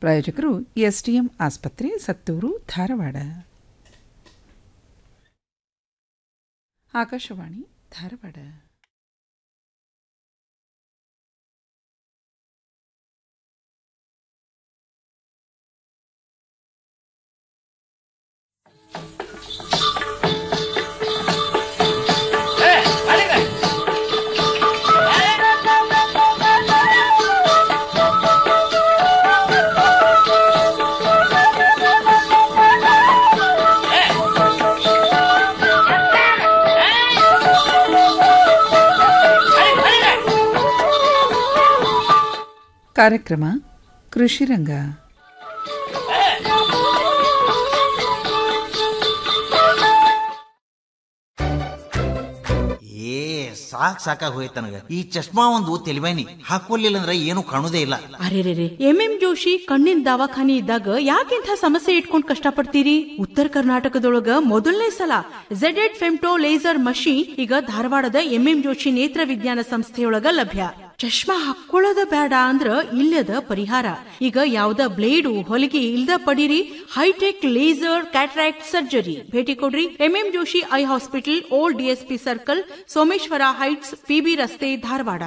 ಪ್ರಾಯೋಜಕರು ಎಸ್ಡಿಎಂ ಆಸ್ಪತ್ರೆ ಸತ್ತೂರು ಧಾರವಾಡ ಆಕಾಶವಾಣಿ ಧಾರವಾಡ ಕಾರ್ಯಕ್ರಮ ಕೃಷಿರಂಗ ಏ ಸಾಕ್ ಸಾಕಾಗ್ ಹೋಯ್ತು ನನಗ ಈ ಚಶ್ಮಾ ಒಂದು ತೆಲಿಬೈನಿ ಹಾಕೊಲ್ಲಿಲ್ಲ ಅಂದ್ರೆ ಏನು ಕಾಣುದೇ ಇಲ್ಲ ಅರೆರೆರೆ ಎಂ ಎಂ ಜೋಶಿ ಕಣ್ಣಿನ ದವಾಖಾನಿ ಇದ್ದಾಗ ಯಾಕಿಂಥ ಸಮಸ್ಯೆ ಇಟ್ಕೊಂಡ್ ಕಷ್ಟಪಡ್ತೀರಿ ಉತ್ತರ ಕರ್ನಾಟಕದೊಳಗ ಮೊದಲನೇ ಸಲ Z eight femto laser machine ಈಗ ಧಾರವಾಡದ ಎಂ ಎಂ ಜೋಶಿ ನೇತ್ರ ವಿಜ್ಞಾನ ಸಂಸ್ಥೆಯೊಳಗ ಲಭ್ಯ ಚಶ್ಮಾ ಹಾಕೊಳ್ಳೋದ ಬೇಡ ಅಂದ್ರ ಇಲ್ಲದ ಪರಿಹಾರ ಈಗ ಯಾವ್ದ ಬ್ಲೇಡು ಹೊಲಿಗೆ ಇಲ್ದ ಪಡಿರಿ ಹೈಟೆಕ್ ಲೇಸರ್ ಕ್ಯಾಟ್ರಾಕ್ಟ್ ಸರ್ಜರಿ ಭೇಟಿ ಕೊಡ್ರಿ MM Joshi eye hospital old DSP circle Someshwara heights PB ರಸ್ತೆ ಧಾರವಾಡ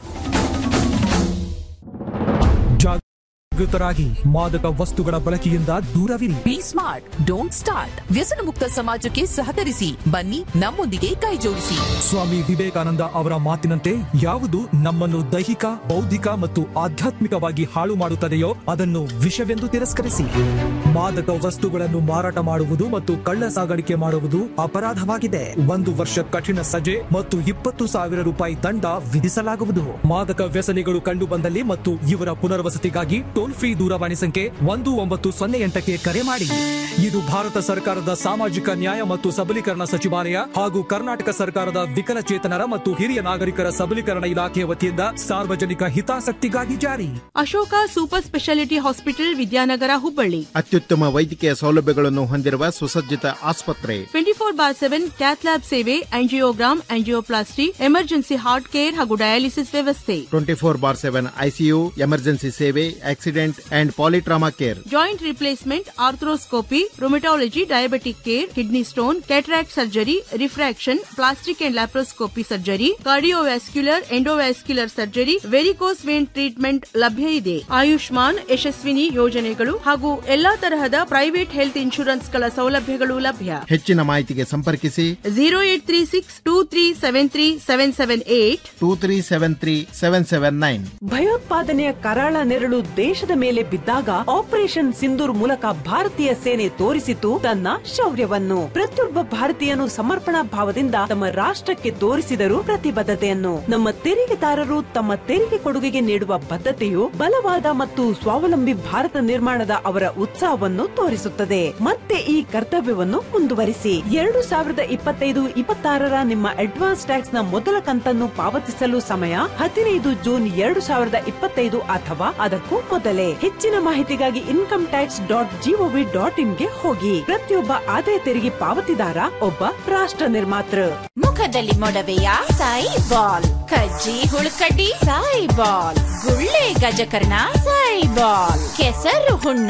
ಜಾಗೃತರಾಗಿ ಮಾದಕ ವಸ್ತುಗಳ ಬಳಕೆಯಿಂದ ದೂರವಿರಿ ಬಿ ಸ್ಮಾರ್ಟ್ ಡೋಂಟ್ ಸ್ಟಾರ್ಟ್ ವ್ಯಸನ ಮುಕ್ತ ಸಮಾಜಕ್ಕೆ ಸಹಕರಿಸಿ ಬನ್ನಿ ನಮ್ಮೊಂದಿಗೆ ಕೈ ಜೋಡಿಸಿ ಸ್ವಾಮಿ ವಿವೇಕಾನಂದ ಅವರ ಮಾತಿನಂತೆ ಯಾವುದು ನಮ್ಮನ್ನು ದೈಹಿಕ ಬೌದ್ಧಿಕ ಮತ್ತು ಆಧ್ಯಾತ್ಮಿಕವಾಗಿ ಹಾಳು ಮಾಡುತ್ತದೆಯೋ ಅದನ್ನು ವಿಷವೆಂದು ತಿರಸ್ಕರಿಸಿ ಮಾದಕ ವಸ್ತುಗಳನ್ನು ಮಾರಾಟ ಮಾಡುವುದು ಮತ್ತು ಕಳ್ಳ ಸಾಗಾಣಿಕೆ ಮಾಡುವುದು ಅಪರಾಧವಾಗಿದೆ ಒಂದು ವರ್ಷ ಕಠಿಣ ಸಜೆ ಮತ್ತು ಇಪ್ಪತ್ತು ಸಾವಿರ ರೂಪಾಯಿ ದಂಡ ವಿಧಿಸಲಾಗುವುದು ಮಾದಕ ವ್ಯಸನಿಗಳು ಕಂಡು ಬಂದಲ್ಲಿ ಮತ್ತು ಇವರ ಪುನರ್ವಸತಿಗಾಗಿ ಟೋಲ್ ಫ್ರೀ ದೂರವಾಣಿ ಸಂಖ್ಯೆ ಒಂದು ಒಂಬತ್ತು ಸೊನ್ನೆ ಎಂಟಕ್ಕೆ ಕರೆ ಮಾಡಿ ಇದು ಭಾರತ ಸರ್ಕಾರದ ಸಾಮಾಜಿಕ ನ್ಯಾಯ ಮತ್ತು ಸಬಲೀಕರಣ ಸಚಿವಾಲಯ ಹಾಗೂ ಕರ್ನಾಟಕ ಸರ್ಕಾರದ ವಿಕಲಚೇತನರ ಮತ್ತು ಹಿರಿಯ ನಾಗರಿಕರ ಸಬಲೀಕರಣ ಇಲಾಖೆಯ ವತಿಯಿಂದ ಸಾರ್ವಜನಿಕ ಹಿತಾಸಕ್ತಿಗಾಗಿ ಜಾರಿ Ashoka super speciality hospital Vidyanagar Hubballi ಅತ್ಯುತ್ತಮ ವೈದ್ಯಕೀಯ ಸೌಲಭ್ಯಗಳನ್ನು ಹೊಂದಿರುವ ಸುಸಜ್ಜಿತ ಆಸ್ಪತ್ರೆ twenty four by seven cath lab ಸೇವೆ angiogram angioplasty emergency heart care ಹಾಗೂ ಡಯಾಲಿಸಿಸ್ ವ್ಯವಸ್ಥೆ twenty four by seven ICU emergency ಸೇವೆ accident and polytrauma care joint replacement arthroscopy rheumatology diabetic care kidney stone cataract surgery refraction plastic and laparoscopy surgery cardiovascular endovascular surgery varicose vein treatment ಲಭ್ಯ ಇದೆ ಆಯುಷ್ಮಾನ್ ಯಶಸ್ವಿನಿ ಯೋಜನೆಗಳು ಹಾಗೂ ಎಲ್ಲಾ ತರಹದ private health insurance ಗಳ ಸೌಲಭ್ಯಗಳು ಲಭ್ಯ ಹೆಚ್ಚಿನ ಮಾಹಿತಿಗೆ ಸಂಪರ್ಕಿಸಿ zero eight three six two three seven three seven seven eight two three seven three seven seven nine ಭಯೋತ್ಪಾದನೆಯ ಕರಾಳ ನೆರಳು ದೇಶದ ಮೇಲೆ ಬಿದ್ದಾಗ ಆಪರೇಷನ್ ಸಿಂಧೂರ್ ಮೂಲಕ ಭಾರತೀಯ ಸೇನೆ ತೋರಿಸಿತು ತನ್ನ ಶೌರ್ಯವನ್ನು ಪ್ರತಿಯೊಬ್ಬ ಭಾರತೀಯನು ಸಮರ್ಪಣಾ ಭಾವದಿಂದ ತಮ್ಮ ರಾಷ್ಟ್ರಕ್ಕೆ ತೋರಿಸಿದರು ಪ್ರತಿಬದ್ಧತೆಯನ್ನು ನಮ್ಮ ತೆರಿಗೆದಾರರು ತಮ್ಮ ತೆರಿಗೆ ಕೊಡುಗೆಗೆ ನೀಡುವ ಬದ್ಧತೆಯು ಬಲವಾದ ಮತ್ತು ಸ್ವಾವಲಂಬಿ ಭಾರತ ನಿರ್ಮಾಣದ ಅವರ ಉತ್ಸಾಹವನ್ನು ತೋರಿಸುತ್ತದೆ ಮತ್ತೆ ಈ ಕರ್ತವ್ಯವನ್ನು ಮುಂದುವರಿಸಿ ಎರಡು ಸಾವಿರದ ಇಪ್ಪತ್ತೈದು ಇಪ್ಪತ್ತಾರರ ನಿಮ್ಮ ಅಡ್ವಾನ್ಸ್ ಟ್ಯಾಕ್ಸ್ ನ ಮೊದಲ ಕಂತನ್ನು ಪಾವತಿಸಲು ಸಮಯ ಹದಿನೈದು ಜೂನ್ ಎರಡು ಸಾವಿರದ ಇಪ್ಪತ್ತೈದು ಅಥವಾ ಅದಕ್ಕೂ ಮೊದಲೇ ಹೆಚ್ಚಿನ ಮಾಹಿತಿಗಾಗಿ income tax dot G O ಇನ್ಗೆ ಹೋಗಿ ಪ್ರತಿಯೊಬ್ಬ ಆದಾಯ ತೆರಿಗೆ ಪಾವತಿದಾರ ಒಬ್ಬ ರಾಷ್ಟ್ರ ನಿರ್ಮಾತೃ ಮುಖದಲ್ಲಿ ಮೊಡವೆಯ ಸಾಯಿ ಬಾಲ್ ಕಜ್ಜಿ ಹುಳುಕಡ್ಡಿ ಸಾಯಿ ಬಾಲ್ ಗುಳ್ಳೆ ಗಜಕರ್ಣ ಸಾಯಿ ಬಾಲ್ ಕೆಸರು ಹುಣ್ಣ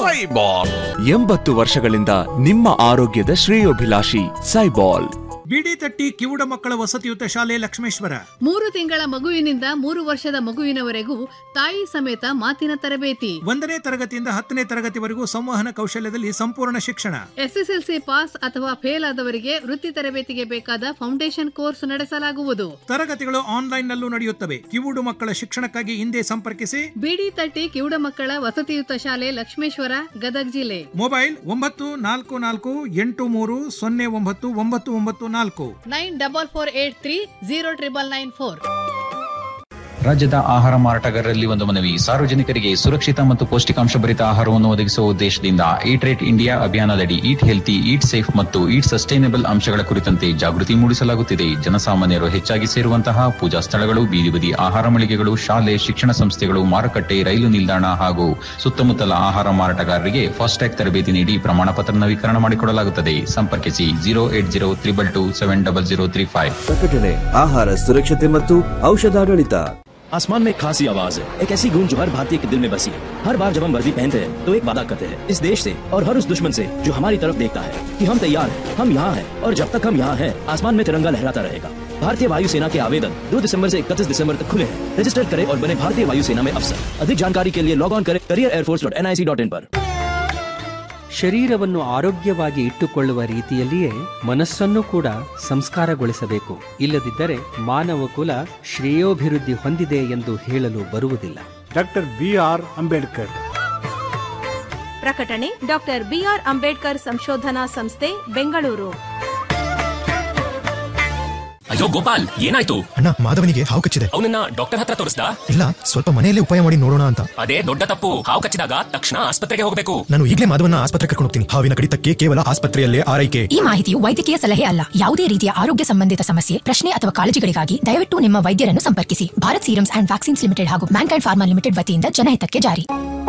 ಎಂಬತ್ತು ವರ್ಷಗಳಿಂದ ನಿಮ್ಮ ಆರೋಗ್ಯದ ಶ್ರೇಯೋಭಿಲಾಷಿ ಸೈಬಾಲ್ ಬಿಡಿ ತಟ್ಟಿ ಕಿವುಡ ಮಕ್ಕಳ ವಸತಿಯುತ ಶಾಲೆ ಲಕ್ಷ್ಮೇಶ್ವರ ಮೂರು ತಿಂಗಳ ಮಗುವಿನಿಂದ ಮೂರು ವರ್ಷದ ಮಗುವಿನವರೆಗೂ ತಾಯಿ ಸಮೇತ ಮಾತಿನ ತರಬೇತಿ ಒಂದನೇ ತರಗತಿಯಿಂದ ಹತ್ತನೇ ತರಗತಿವರೆಗೂ ಸಂವಹನ ಕೌಶಲ್ಯದಲ್ಲಿ ಸಂಪೂರ್ಣ ಶಿಕ್ಷಣ ಎಸ್ಎಸ್ಎಲ್ಸಿ ಪಾಸ್ ಅಥವಾ ಫೇಲ್ ಆದವರಿಗೆ ವೃತ್ತಿ ತರಬೇತಿಗೆ ಬೇಕಾದ ಫೌಂಡೇಶನ್ ಕೋರ್ಸ್ ನಡೆಸಲಾಗುವುದು ತರಗತಿಗಳು ಆನ್ಲೈನ್ ನಲ್ಲೂ ನಡೆಯುತ್ತವೆ ಕಿವುಡು ಮಕ್ಕಳ ಶಿಕ್ಷಣಕ್ಕಾಗಿ ಹಿಂದೆ ಸಂಪರ್ಕಿಸಿ ಬಿಡಿ ತಟ್ಟಿ ಕಿವುಡ ಮಕ್ಕಳ ವಸತಿಯುತ ಶಾಲೆ ಲಕ್ಷ್ಮೇಶ್ವರ ಗದಗ್ ಜಿಲ್ಲೆ ಮೊಬೈಲ್ ಒಂಬತ್ತು ನಾಲ್ಕು ನಾಲ್ಕು ಎಂಟು ಮೂರು ಸೊನ್ನೆ ಒಂಬತ್ತು ಒಂಬತ್ತು ಒಂಬತ್ತು ನಾಲ್ಕು nine double four eight three zero triple nine four ರಾಜ್ಯದ ಆಹಾರ ಮಾರಾಟಗಾರರಲ್ಲಿ ಒಂದು ಮನವಿ ಸಾರ್ವಜನಿಕರಿಗೆ ಸುರಕ್ಷಿತ ಮತ್ತು ಪೌಷ್ಟಿಕಾಂಶ ಭರಿತ ಆಹಾರವನ್ನು ಒದಗಿಸುವ ಉದ್ದೇಶದಿಂದ ಈಟ್ ರೇಟ್ ಇಂಡಿಯಾ ಅಭಿಯಾನದಡಿ ಈಟ್ ಹೆಲ್ತಿ ಈಟ್ ಸೇಫ್ ಮತ್ತು ಈಟ್ ಸಸ್ಟೈನಬಲ್ ಅಂಶಗಳ ಕುರಿತಂತೆ ಜಾಗೃತಿ ಮೂಡಿಸಲಾಗುತ್ತಿದೆ ಜನಸಾಮಾನ್ಯರು ಹೆಚ್ಚಾಗಿ ಸೇರುವಂತಹ ಪೂಜಾ ಸ್ಥಳಗಳು ಬೀದಿ ಬದಿ ಆಹಾರ ಮಳಿಗೆಗಳು ಶಾಲೆ ಶಿಕ್ಷಣ ಸಂಸ್ಥೆಗಳು ಮಾರುಕಟ್ಟೆ ರೈಲು ನಿಲ್ದಾಣ ಹಾಗೂ ಸುತ್ತಮುತ್ತಲ ಆಹಾರ ಮಾರಾಟಗಾರರಿಗೆ ಫಾಸ್ಟ್ಯಾಗ್ ತರಬೇತಿ ನೀಡಿ ಪ್ರಮಾಣ ಪತ್ರ ನವೀಕರಣ ಮಾಡಿಕೊಡಲಾಗುತ್ತದೆ ಸಂಪರ್ಕಿಸಿ zero eight zero triple two seven double zero three five ಪ್ರಕಟಣೆ ಆಹಾರ ಸುರಕ್ಷತೆ ಮತ್ತು ಔಷಧಾಡಳಿತ आसमान में एक खासी आवाज है एक ऐसी गूंज जो हर भारतीय के दिल में बसी है हर बार जब हम वर्दी पहनते हैं तो एक वादा करते हैं इस देश से और हर उस दुश्मन से जो हमारी तरफ देखता है कि हम तैयार हैं हम यहाँ हैं और जब तक हम यहाँ हैं आसमान में तिरंगा लहराता रहेगा भारतीय वायुसेना के आवेदन 2 दिसंबर से 31 दिसंबर तक खुले हैं रजिस्टर करें और बने भारतीय वायुसेना में अफसर अधिक जानकारी के लिए लॉग ऑन करें career air force dot N I C dot in पर ಶರೀರವನ್ನು ಆರೋಗ್ಯವಾಗಿ ಇಟ್ಟುಕೊಳ್ಳುವ ರೀತಿಯಲ್ಲಿಯೇ ಮನಸ್ಸನ್ನು ಕೂಡ ಸಂಸ್ಕಾರಗೊಳಿಸಬೇಕು ಇಲ್ಲದಿದ್ದರೆ ಮಾನವ ಕುಲ ಶ್ರೇಯೋಭಿವೃದ್ಧಿ ಹೊಂದಿದೆ ಎಂದು ಹೇಳಲು ಬರುವುದಿಲ್ಲ ಡಾಕ್ಟರ್ ಬಿ ಆರ್ ಅಂಬೇಡ್ಕರ್ ಪ್ರಕಟಣೆ ಡಾಕ್ಟರ್ ಬಿಆರ್ ಅಂಬೇಡ್ಕರ್ ಸಂಶೋಧನಾ ಸಂಸ್ಥೆ ಬೆಂಗಳೂರು ಅಯ್ಯೋ ಗೋಪಾಲ್ ಏನಾಯ್ತು ಅಣ್ಣ ಮಾಧವನಿಗೆ ಹಾವು ಕಚ್ಚಿದೆ ಅವನನ್ನ ಡಾಕ್ಟರ್ ಹತ್ರ ತೋರಿಸ್ದ ಇಲ್ಲ ಸ್ವಲ್ಪ ಮನೆಯಲ್ಲೇ ಉಪಾಯ ಮಾಡಿ ನೋಡೋಣ ಅಂತ ಅದೇ ದೊಡ್ಡ ತಪ್ಪು ಹಾವು ಕಚ್ಚಿದಾಗ ತಕ್ಷಣ ಆಸ್ಪತ್ರೆಗೆ ಹೋಗಬೇಕು ನಾನು ಈಗಲೇ ಮಾಧವನ ಆಸ್ಪತ್ರೆ ಕರ್ಕೊಂಡು ಹೋಗ್ತೀನಿ ಹಾವಿನ ಕಡಿತಕ್ಕೆ ಕೇವಲ ಆಸ್ಪತ್ರೆಯಲ್ಲೇ ಆರೈಕೆ ಈ ಮಾಹಿತಿಯು ವೈದ್ಯಕೀಯ ಸಲಹೆ ಅಲ್ಲ ಯಾವುದೇ ರೀತಿಯ ಆರೋಗ್ಯ ಸಂಬಂಧಿತ ಸಮಸ್ಯೆ ಪ್ರಶ್ನೆ ಅಥವಾ ಕಾಳಜಿಗಳಿಗಾಗಿ ದಯವಿಟ್ಟು ನಿಮ್ಮ ವೈದ್ಯರನ್ನು ಸಂಪರ್ಕಿಸಿ Bharat serums and vaccines limited ಹಾಗೂ ಮ್ಯಾನ್ಕೈಂಡ್ ಫಾರ್ಮಾ ಲಿಮಿಟೆಡ್ ವತಿಯಿಂದ ಜನಹಿತಕ್ಕೆ ಜಾರಿ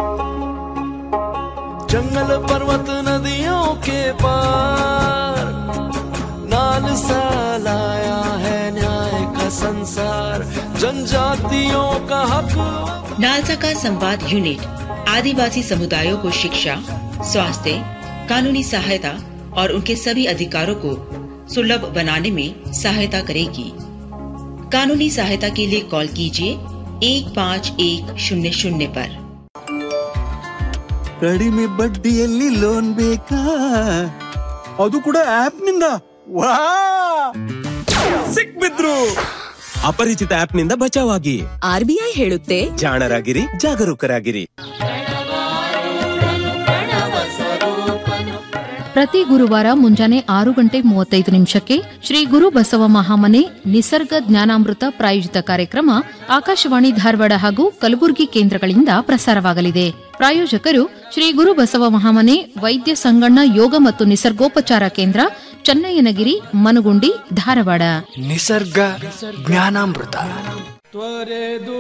जंगल पर्वत नदियों के पार नाल साल आया है न्याय का संसार जनजातियों का हक नालसा का संवाद यूनिट आदिवासी समुदायों को शिक्षा स्वास्थ्य कानूनी सहायता और उनके सभी अधिकारों को सुलभ बनाने में सहायता करेगी कानूनी सहायता के लिए कॉल कीजिए एक पाँच एक शून्य शून्य पर ಕಡಿಮೆ ಬಡ್ಡಿಯಲ್ಲಿ ಲೋನ್ ಬೇಕಾ ಅದು ಕೂಡ ಆಪ್ ನಿಂದ ವಾ ಸಿಕ್ಬಿದ್ರು ಅಪರಿಚಿತ ಆಪ್ ನಿಂದ ಬಚಾವಾಗಿ ಆರ್ಬಿಐ ಹೇಳುತ್ತೆ ಜಾಣರಾಗಿರಿ ಜಾಗರೂಕರಾಗಿರಿ ಪ್ರತಿ ಗುರುವಾರ ಮುಂಜಾನೆ ಆರು ಗಂಟೆ ಮೂವತ್ತೈದು ನಿಮಿಷಕ್ಕೆ ಶ್ರೀ ಗುರು ಬಸವ ಮಹಾಮನೆ ನಿಸರ್ಗ ಜ್ಞಾನಾಮೃತ ಪ್ರಾಯೋಜಿತ ಕಾರ್ಯಕ್ರಮ ಆಕಾಶವಾಣಿ ಧಾರವಾಡ ಹಾಗೂ ಕಲಬುರಗಿ ಕೇಂದ್ರಗಳಿಂದ ಪ್ರಸಾರವಾಗಲಿದೆ ಪ್ರಾಯೋಜಕರು ಶ್ರೀ ಗುರು ಬಸವ ಮಹಾಮನೆ ವೈದ್ಯ ಸಂಗಣ್ಣ ಯೋಗ ಮತ್ತು ನಿಸರ್ಗೋಪಚಾರ ಕೇಂದ್ರ ಚನ್ನಯ್ಯನಗಿರಿ ಮನುಗುಂಡಿ ಧಾರವಾಡ ನಿಸರ್ಗ ಜ್ಞಾನಾಮೃತ ತ್ವರೆದು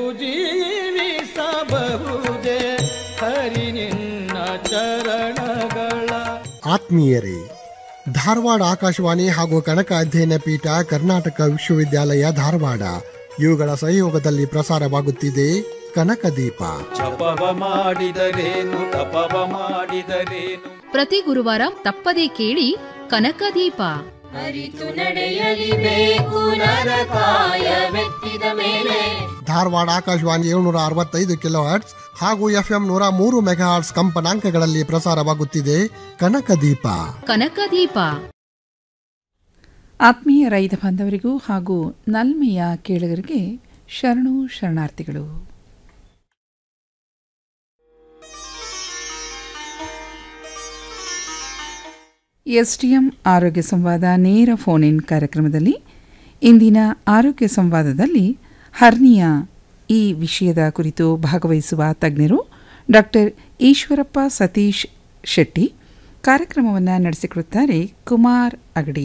ಜೀವಿಸಬಹುದೇ ಹರಿ ನಿನ್ನ ಚರಣಗಳ ಆತ್ಮೀಯರೇ ಧಾರವಾಡ ಆಕಾಶವಾಣಿ ಹಾಗೂ ಕನಕ ಅಧ್ಯಯನ ಪೀಠ ಕರ್ನಾಟಕ ವಿಶ್ವವಿದ್ಯಾಲಯ ಧಾರವಾಡ ಇವುಗಳ ಸಹಯೋಗದಲ್ಲಿ ಪ್ರಸಾರವಾಗುತ್ತಿದೆ ಕನಕ ದೀಪ ಜಪವ ಮಾಡಿದರೇನು ತಪವ ಮಾಡಿದರೇನು ಪ್ರತಿ ಗುರುವಾರ ತಪ್ಪದೇ ಕೇಳಿ ಕನಕದೀಪ ಅರಿತು ನಡೆಯಲಿಬೇಕು ನರಕಾಯವೆತ್ತಿದ ಮೇಲೆ ಧಾರವಾಡ ಆಕಾಶವಾಣಿ ಏಳ್ನೂರ ಅರವತ್ತೈದು ಕಿಲೋ ಹರ್ಟ್ಸ್ ಹಾಗೂ ಎಫ್ಎಂ ನೂರ ಮೂರು ಮೆಗಾ ಹರ್ಟ್ಸ್ ಕಂಪನಾಂಕಗಳಲ್ಲಿ ಪ್ರಸಾರವಾಗುತ್ತಿದೆ ಕನಕ ದೀಪ ಕನಕದೀಪ ಆತ್ಮೀಯ ರೈತ ಬಾಂಧವರಿಗೂ ಹಾಗೂ ನಲ್ಮೆಯ ಕೇಳುಗರಿಗೆ ಶರಣು ಶರಣಾರ್ಥಿಗಳು ಎಸ್ಟಿಎಂ ಆರೋಗ್ಯ ಸಂವಾದ ನೇರ ಫೋನ್ ಇನ್ ಕಾರ್ಯಕ್ರಮದಲ್ಲಿ ಇಂದಿನ ಆರೋಗ್ಯ ಸಂವಾದದಲ್ಲಿ ಹರ್ನಿಯಾ ಈ ವಿಷಯದ ಕುರಿತು ಭಾಗವಹಿಸುವ ತಜ್ಞರು ಡಾಕ್ಟರ್ ಈಶ್ವರಪ್ಪ ಸತೀಶ್ ಶೆಟ್ಟಿ ಕಾರ್ಯಕ್ರಮವನ್ನು ನಡೆಸಿಕೊಡುತ್ತಾರೆ ಕುಮಾರ್ ಅಗಡಿ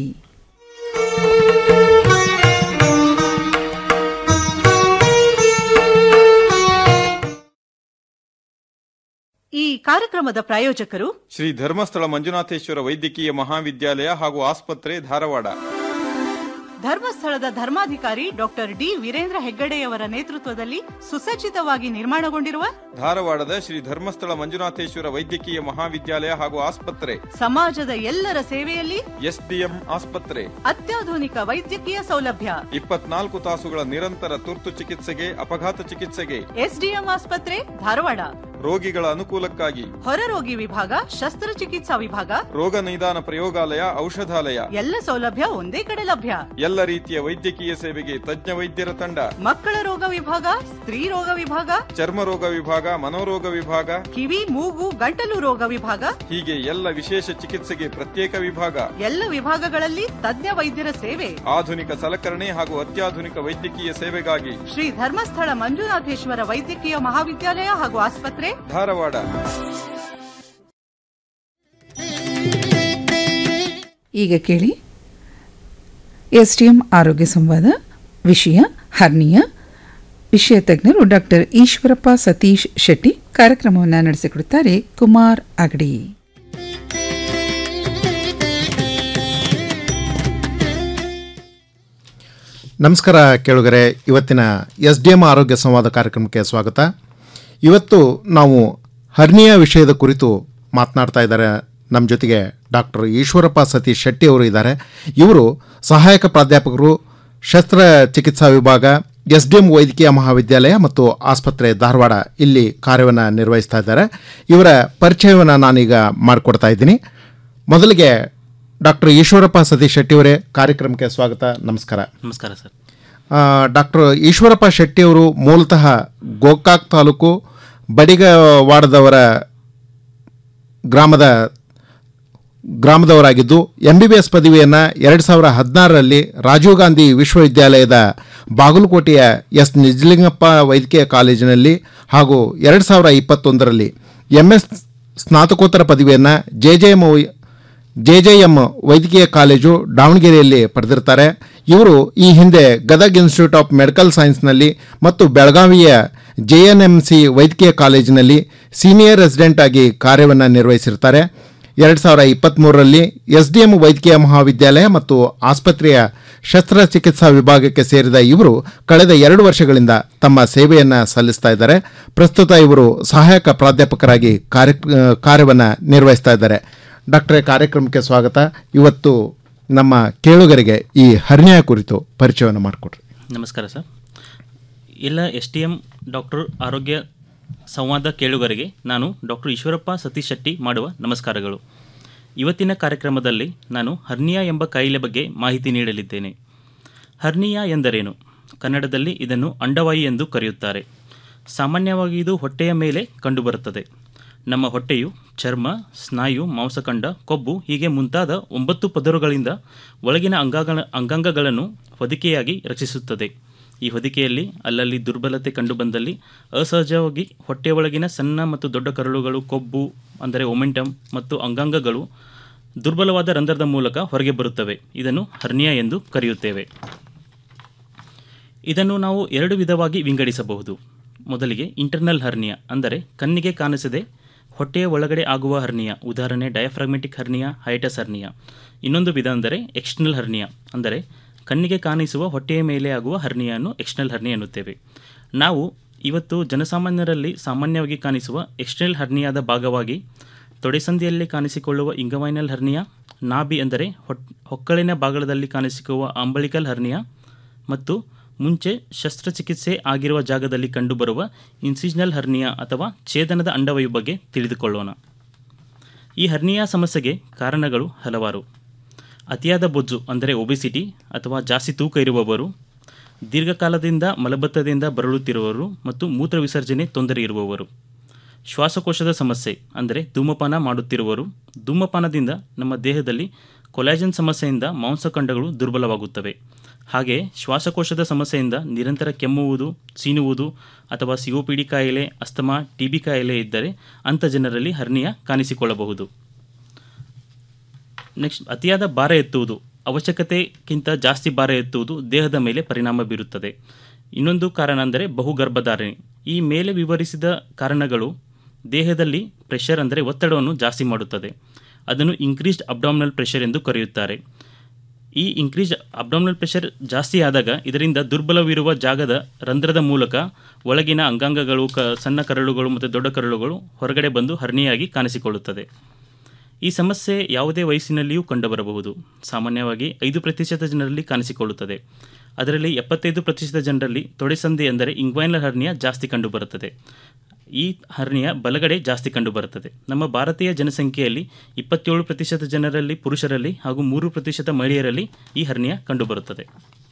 ಈ ಕಾರ್ಯಕ್ರಮದ ಪ್ರಾಯೋಜಕರು ಶ್ರೀ ಧರ್ಮಸ್ಥಳ ಮಂಜುನಾಥೇಶ್ವರ ವೈದ್ಯಕೀಯ ಮಹಾವಿದ್ಯಾಲಯ ಹಾಗೂ ಆಸ್ಪತ್ರೆ ಧಾರವಾಡ ಧರ್ಮಸ್ಥಳದ ಧರ್ಮಾಧಿಕಾರಿ ಡಾಕ್ಟರ್ ಡಿ ವೀರೇಂದ್ರ ಹೆಗ್ಗಡೆಯವರ ನೇತೃತ್ವದಲ್ಲಿ ಸುಸಜ್ಜಿತವಾಗಿ ನಿರ್ಮಾಣಗೊಂಡಿರುವ ಧಾರವಾಡದ ಶ್ರೀ ಧರ್ಮಸ್ಥಳ ಮಂಜುನಾಥೇಶ್ವರ ವೈದ್ಯಕೀಯ ಮಹಾವಿದ್ಯಾಲಯ ಹಾಗೂ ಆಸ್ಪತ್ರೆ ಸಮಾಜದ ಎಲ್ಲರ ಸೇವೆಯಲ್ಲಿ ಎಸ್ಡಿಎಂ ಆಸ್ಪತ್ರೆ ಅತ್ಯಾಧುನಿಕ ವೈದ್ಯಕೀಯ ಸೌಲಭ್ಯ ಇಪ್ಪತ್ನಾಲ್ಕು ತಾಸುಗಳ ನಿರಂತರ ತುರ್ತು ಚಿಕಿತ್ಸೆಗೆ ಅಪಘಾತ ಚಿಕಿತ್ಸೆಗೆ ಎಸ್ಡಿಎಂ ಆಸ್ಪತ್ರೆ ಧಾರವಾಡ ರೋಗಿಗಳ ಅನುಕೂಲಕ್ಕಾಗಿ ಹೊರರೋಗಿ ವಿಭಾಗ ಶಸ್ತ್ರಚಿಕಿತ್ಸಾ ವಿಭಾಗ ರೋಗ ನಿದಾನ ಪ್ರಯೋಗಾಲಯ ಔಷಧಾಲಯ ಎಲ್ಲ ಸೌಲಭ್ಯ ಒಂದೇ ಕಡೆ ಲಭ್ಯ ಎಲ್ಲ ರೀತಿಯ ವೈದ್ಯಕೀಯ ಸೇವೆಗೆ ತಜ್ಞ ವೈದ್ಯರ ತಂಡ ಮಕ್ಕಳ ರೋಗ ವಿಭಾಗ ಸ್ತ್ರೀ ರೋಗ ವಿಭಾಗ ಚರ್ಮ ರೋಗ ವಿಭಾಗ ಮನೋರೋಗ ವಿಭಾಗ ಕಿವಿ ಮೂಗು ಗಂಟಲು ರೋಗ ವಿಭಾಗ ಹೀಗೆ ಎಲ್ಲ ವಿಶೇಷ ಚಿಕಿತ್ಸೆಗೆ ಪ್ರತ್ಯೇಕ ವಿಭಾಗ ಎಲ್ಲ ವಿಭಾಗಗಳಲ್ಲಿ ತಜ್ಞ ವೈದ್ಯರ ಸೇವೆ ಆಧುನಿಕ ಸಲಕರಣೆ ಹಾಗೂ ಅತ್ಯಾಧುನಿಕ ವೈದ್ಯಕೀಯ ಸೇವೆಗಾಗಿ ಶ್ರೀ ಧರ್ಮಸ್ಥಳ ಮಂಜುನಾಥೇಶ್ವರ ವೈದ್ಯಕೀಯ ಮಹಾವಿದ್ಯಾಲಯ ಹಾಗೂ ಆಸ್ಪತ್ರೆ ಧಾರವಾಡ ಈಗ ಕೇಳಿ ಎಸ್ಡಿಎಂ ಆರೋಗ್ಯ ಸಂವಾದ ವಿಷಯ ಹರ್ನಿಯ ವಿಷಯ ತಜ್ಞರು ಡಾಕ್ಟರ್ ಈಶ್ವರಪ್ಪ ಸತೀಶ್ ಶೆಟ್ಟಿ ಕಾರ್ಯಕ್ರಮವನ್ನು ನಡೆಸಿಕೊಡುತ್ತಾರೆ ಕುಮಾರ್ ಅಗಡಿ ನಮಸ್ಕಾರ ಕೇಳುಗರೆ ಇವತ್ತಿನ ಎಸ್ ಡಿ ಎಂ ಆರೋಗ್ಯ ಸಂವಾದ ಕಾರ್ಯಕ್ರಮಕ್ಕೆ ಸ್ವಾಗತ ಇವತ್ತು ನಾವು ಹರ್ನಿಯ ವಿಷಯದ ಕುರಿತು ಮಾತನಾಡ್ತಾ ಇದ್ದಾರೆ ನಮ್ಮ ಜೊತೆಗೆ ಡಾಕ್ಟರ್ ಈಶ್ವರಪ್ಪ ಸತೀಶ್ ಶೆಟ್ಟಿ ಅವರು ಇದ್ದಾರೆ ಇವರು ಸಹಾಯಕ ಪ್ರಾಧ್ಯಾಪಕರು ಶಸ್ತ್ರಚಿಕಿತ್ಸಾ ವಿಭಾಗ ಎಸ್ ಡಿ ಎಂ ವೈದ್ಯಕೀಯ ಮಹಾವಿದ್ಯಾಲಯ ಮತ್ತು ಆಸ್ಪತ್ರೆ ಧಾರವಾಡ ಇಲ್ಲಿ ಕಾರ್ಯವನ್ನು ನಿರ್ವಹಿಸ್ತಾ ಇದ್ದಾರೆ ಇವರ ಪರಿಚಯವನ್ನು ನಾನೀಗ ಮಾಡಿಕೊಡ್ತಾ ಇದ್ದೀನಿ ಮೊದಲಿಗೆ ಡಾಕ್ಟರ್ ಈಶ್ವರಪ್ಪ ಸತೀಶ್ ಶೆಟ್ಟಿ ಅವರೇ ಕಾರ್ಯಕ್ರಮಕ್ಕೆ ಸ್ವಾಗತ ನಮಸ್ಕಾರ ನಮಸ್ಕಾರ ಸರ್ ಆ, ಡಾಕ್ಟರ್ ಈಶ್ವರಪ್ಪ ಶೆಟ್ಟಿಯವರು ಮೂಲತಃ ಗೋಕಾಕ್ ತಾಲೂಕು ಬಡಿಗವಾಡದವರ ಗ್ರಾಮದ ಗ್ರಾಮದವರಾಗಿದ್ದು ಎಂ ಬಿ ಬಿ ಎಸ್ ಪದವಿಯನ್ನು ಎರಡು ಸಾವಿರ ಹದಿನಾರರಲ್ಲಿ ರಾಜೀವ್ ಗಾಂಧಿ ವಿಶ್ವವಿದ್ಯಾಲಯದ ಬಾಗಲಕೋಟೆಯ ಎಸ್ ನಿಜಲಿಂಗಪ್ಪ ವೈದ್ಯಕೀಯ ಕಾಲೇಜಿನಲ್ಲಿ ಹಾಗೂ ಎರಡು ಸಾವಿರ ಇಪ್ಪತ್ತೊಂದರಲ್ಲಿ ಎಂ ಎಸ್ ಸ್ನಾತಕೋತ್ತರ ಪದವಿಯನ್ನು J J M J J M ವೈದ್ಯಕೀಯ ಕಾಲೇಜು ದಾವಣಗೆರೆಯಲ್ಲಿ ಪಡೆದಿರ್ತಾರೆ ಇವರು ಈ ಹಿಂದೆ ಗದಗ್ ಇನ್ಸ್ಟಿಟ್ಯೂಟ್ ಆಫ್ ಮೆಡಿಕಲ್ ಸೈನ್ಸ್ನಲ್ಲಿ ಮತ್ತು ಬೆಳಗಾವಿಯ ಜೆ ಎನ್ ಎಂ ಸಿ ವೈದ್ಯಕೀಯ ಕಾಲೇಜಿನಲ್ಲಿ ಸೀನಿಯರ್ ರೆಸಿಡೆಂಟ್ ಆಗಿ ಕಾರ್ಯವನ್ನು ನಿರ್ವಹಿಸಿರ್ತಾರೆ ಎರಡು ಸಾವಿರ ಇಪ್ಪತ್ತ್ಮೂರರಲ್ಲಿ ಎಸ್ ಡಿ ಎಂ ವೈದ್ಯಕೀಯ ಮಹಾವಿದ್ಯಾಲಯ ಮತ್ತು ಆಸ್ಪತ್ರೆಯ ಶಸ್ತ್ರಚಿಕಿತ್ಸಾ ವಿಭಾಗಕ್ಕೆ ಸೇರಿದ ಇವರು ಕಳೆದ ಎರಡು ವರ್ಷಗಳಿಂದ ತಮ್ಮ ಸೇವೆಯನ್ನು ಸಲ್ಲಿಸ್ತಾ ಇದ್ದಾರೆ ಪ್ರಸ್ತುತ ಇವರು ಸಹಾಯಕ ಪ್ರಾಧ್ಯಾಪಕರಾಗಿ ಕಾರ್ಯ ಕಾರ್ಯವನ್ನು ನಿರ್ವಹಿಸ್ತಾ ಇದ್ದಾರೆ ಡಾಕ್ಟರೇ ಕಾರ್ಯಕ್ರಮಕ್ಕೆ ಸ್ವಾಗತ ಇವತ್ತು ನಮ್ಮ ಕೇಳುಗರಿಗೆ ಈ ಹರ್ನಿಯ ಕುರಿತು ಪರಿಚಯವನ್ನು ಮಾಡಿಕೊಡ್ರಿ ನಮಸ್ಕಾರ ಸರ್ ಎಲ್ಲ ಎಸ್ ಟಿ ಎಂ ಡಾಕ್ಟರ್ ಆರೋಗ್ಯ ಸಂವಾದ ಕೇಳುಗರಿಗೆ ನಾನು ಡಾಕ್ಟರ್ ಈಶ್ವರಪ್ಪ ಸತೀಶ್ ಶೆಟ್ಟಿ ಮಾಡುವ ನಮಸ್ಕಾರಗಳು ಇವತ್ತಿನ ಕಾರ್ಯಕ್ರಮದಲ್ಲಿ ನಾನು ಹರ್ನಿಯಾ ಎಂಬ ಕಾಯಿಲೆ ಬಗ್ಗೆ ಮಾಹಿತಿ ನೀಡಲಿದ್ದೇನೆ ಹರ್ನಿಯಾ ಎಂದರೇನು ಕನ್ನಡದಲ್ಲಿ ಇದನ್ನು ಅಂಡವಾಯಿ ಎಂದು ಕರೆಯುತ್ತಾರೆ ಸಾಮಾನ್ಯವಾಗಿ ಇದು ಹೊಟ್ಟೆಯ ಮೇಲೆ ಕಂಡುಬರುತ್ತದೆ ನಮ್ಮ ಹೊಟ್ಟೆಯು ಚರ್ಮ ಸ್ನಾಯು ಮಾಂಸಖಂಡ ಕೊಬ್ಬು ಹೀಗೆ ಮುಂತಾದ ಒಂಬತ್ತು ಪದರುಗಳಿಂದ ಒಳಗಿನ ಅಂಗಾಂಗ ಅಂಗಾಂಗಗಳನ್ನು ಹೊದಿಕೆಯಾಗಿ ರಚಿಸುತ್ತದೆ ಈ ಹೊದಿಕೆಯಲ್ಲಿ ಅಲ್ಲಲ್ಲಿ ದುರ್ಬಲತೆ ಕಂಡುಬಂದಲ್ಲಿ ಅಸಹಜವಾಗಿ ಹೊಟ್ಟೆಯ ಒಳಗಿನ ಸಣ್ಣ ಮತ್ತು ದೊಡ್ಡ ಕರಳುಗಳು ಕೊಬ್ಬು ಅಂದರೆ ಒಮೆಂಟಮ್ ಮತ್ತು ಅಂಗಾಂಗಗಳು ದುರ್ಬಲವಾದ ರಂಧ್ರದ ಮೂಲಕ ಹೊರಗೆ ಬರುತ್ತವೆ ಇದನ್ನು ಹರ್ನಿಯಾ ಎಂದು ಕರೆಯುತ್ತೇವೆ ಇದನ್ನು ನಾವು ಎರಡು ವಿಧವಾಗಿ ವಿಂಗಡಿಸಬಹುದು ಮೊದಲಿಗೆ ಇಂಟರ್ನಲ್ ಹರ್ನಿಯಾ ಅಂದರೆ ಕಣ್ಣಿಗೆ ಕಾಣಿಸದೆ ಹೊಟ್ಟೆಯ ಒಳಗಡೆ ಆಗುವ ಹರ್ನಿಯಾ ಉದಾಹರಣೆ ಡಯಾಫ್ರಾಗ್ಮೆಟಿಕ್ ಹರ್ನಿಯಾ ಹೈಟಸ್ ಹರ್ನಿಯಾ ಇನ್ನೊಂದು ವಿಧ ಅಂದರೆ ಎಕ್ಸ್ಟರ್ನಲ್ ಹರ್ನಿಯಾ ಅಂದರೆ ಕಣ್ಣಿಗೆ ಕಾಣಿಸುವ ಹೊಟ್ಟೆಯ ಮೇಲೆ ಆಗುವ ಹರ್ನಿಯನ್ನು ಎಕ್ಸ್ಟರ್ನಲ್ ಹರ್ನಿಯಾ ಎನ್ನುತ್ತೇವೆ ನಾವು ಇವತ್ತು ಜನಸಾಮಾನ್ಯರಲ್ಲಿ ಸಾಮಾನ್ಯವಾಗಿ ಕಾಣಿಸುವ ಎಕ್ಸ್ಟರ್ನಲ್ ಹರ್ನಿಯಾದ ಭಾಗವಾಗಿ ತೊಡೆಸಂದಿಯಲ್ಲಿ ಕಾಣಿಸಿಕೊಳ್ಳುವ ಇಂಗವೈನಲ್ ಹರ್ನಿಯಾ ನಾಭಿ ಅಂದರೆ ಹೊಟ್ ಹೊಕ್ಕಳಿನ ಭಾಗದಲ್ಲಿ ಕಾಣಿಸಿಕೊಳ್ಳುವ ಅಂಬಳಿಕಲ್ ಹರ್ನಿಯಾ ಮತ್ತು ಮುಂಚೆ ಶಸ್ತ್ರಚಿಕಿತ್ಸೆ ಆಗಿರುವ ಜಾಗದಲ್ಲಿ ಕಂಡುಬರುವ ಇನ್ಸಿಜ್ನಲ್ ಹರ್ನಿಯಾ ಅಥವಾ ಛೇದನದ ಅಂಡವಾಯು ಬಗ್ಗೆ ತಿಳಿದುಕೊಳ್ಳೋಣ ಈ ಹರ್ನಿಯಾ ಸಮಸ್ಯೆಗೆ ಕಾರಣಗಳು ಹಲವಾರು ಅತಿಯಾದ ಬೊಜ್ಜು ಅಂದರೆ ಒಬಿಸಿಟಿ ಅಥವಾ ಜಾಸ್ತಿ ತೂಕ ಇರುವವರು ದೀರ್ಘಕಾಲದಿಂದ ಮಲಬದ್ಧತೆಯಿಂದ ಬರಳುತ್ತಿರುವವರು ಮತ್ತು ಮೂತ್ರ ವಿಸರ್ಜನೆ ತೊಂದರೆ ಇರುವವರು ಶ್ವಾಸಕೋಶದ ಸಮಸ್ಯೆ ಅಂದರೆ ಧೂಮಪಾನ ಮಾಡುತ್ತಿರುವರು ಧೂಮಪಾನದಿಂದ ನಮ್ಮ ದೇಹದಲ್ಲಿ ಕೊಲಾಜನ್ ಸಮಸ್ಯೆಯಿಂದ ಮಾಂಸಖಂಡಗಳು ದುರ್ಬಲವಾಗುತ್ತವೆ ಹಾಗೆ ಶ್ವಾಸಕೋಶದ ಸಮಸ್ಯೆಯಿಂದ ನಿರಂತರ ಕೆಮ್ಮುವುದು ಸೀನುವುದು ಅಥವಾ ಸಿಒಪಿಡಿ ಕಾಯಿಲೆ ಅಸ್ತಮಾ ಟಿಬಿ ಕಾಯಿಲೆ ಇದ್ದರೆ ಅಂಥ ಜನರಲ್ಲಿ ಹರ್ನಿಯಾ ಕಾಣಿಸಿಕೊಳ್ಳಬಹುದು ನೆಕ್ಸ್ಟ್ ಅತಿಯಾದ ಭಾರ ಎತ್ತುವುದು ಅವಶ್ಯಕತೆಗಿಂತ ಜಾಸ್ತಿ ಭಾರ ಎತ್ತುವುದು ದೇಹದ ಮೇಲೆ ಪರಿಣಾಮ ಬೀರುತ್ತದೆ ಇನ್ನೊಂದು ಕಾರಣ ಅಂದರೆ ಬಹುಗರ್ಭಧಾರಣೆ ಈ ಮೇಲೆ ವಿವರಿಸಿದ ಕಾರಣಗಳು ದೇಹದಲ್ಲಿ ಪ್ರೆಷರ್ ಅಂದರೆ ಒತ್ತಡವನ್ನು ಜಾಸ್ತಿ ಮಾಡುತ್ತದೆ ಅದನ್ನು ಇನ್ಕ್ರೀಸ್ಡ್ ಅಬ್ಡಾಮಿನಲ್ ಪ್ರೆಷರ್ ಎಂದು ಕರೆಯುತ್ತಾರೆ ಈ ಇನ್ಕ್ರೀಸ್ ಅಬ್ಡಾಮಿನಲ್ ಪ್ರೆಷರ್ ಜಾಸ್ತಿ ಆದಾಗ ಇದರಿಂದ ದುರ್ಬಲವಿರುವ ಜಾಗದ ರಂಧ್ರದ ಮೂಲಕ ಒಳಗಿನ ಅಂಗಾಂಗಗಳು ಕ ಸಣ್ಣ ಕರಳುಗಳು ಮತ್ತು ದೊಡ್ಡ ಕರಳುಗಳು ಹೊರಗಡೆ ಬಂದು ಹರ್ನಿಯಾಗಿ ಕಾಣಿಸಿಕೊಳ್ಳುತ್ತದೆ ಈ ಸಮಸ್ಯೆ ಯಾವುದೇ ವಯಸ್ಸಿನಲ್ಲಿಯೂ ಕಂಡುಬರಬಹುದು ಸಾಮಾನ್ಯವಾಗಿ ಐದು ಪ್ರತಿಶತ ಜನರಲ್ಲಿ ಕಾಣಿಸಿಕೊಳ್ಳುತ್ತದೆ ಅದರಲ್ಲಿ ಎಪ್ಪತ್ತೈದು ಪ್ರತಿಶತ ಜನರಲ್ಲಿ ತೊಡೆಸಂದಿ ಎಂದರೆ ಇಂಗ್ವೈನಲ್ ಹರ್ನಿಯಾ ಜಾಸ್ತಿ ಕಂಡುಬರುತ್ತದೆ ಈ ಹರ್ನಿಯಾ ಬಲಗಡೆ ಜಾಸ್ತಿ ಕಂಡುಬರುತ್ತದೆ ನಮ್ಮ ಭಾರತೀಯ ಜನಸಂಖ್ಯೆಯಲ್ಲಿ ಇಪ್ಪತ್ತೇಳು ಪ್ರತಿಶತ ಜನರಲ್ಲಿ ಪುರುಷರಲ್ಲಿ ಹಾಗೂ ಮೂರು ಪ್ರತಿಶತ ಮಹಿಳೆಯರಲ್ಲಿ ಈ ಹರ್ನಿಯಾ ಕಂಡುಬರುತ್ತದೆ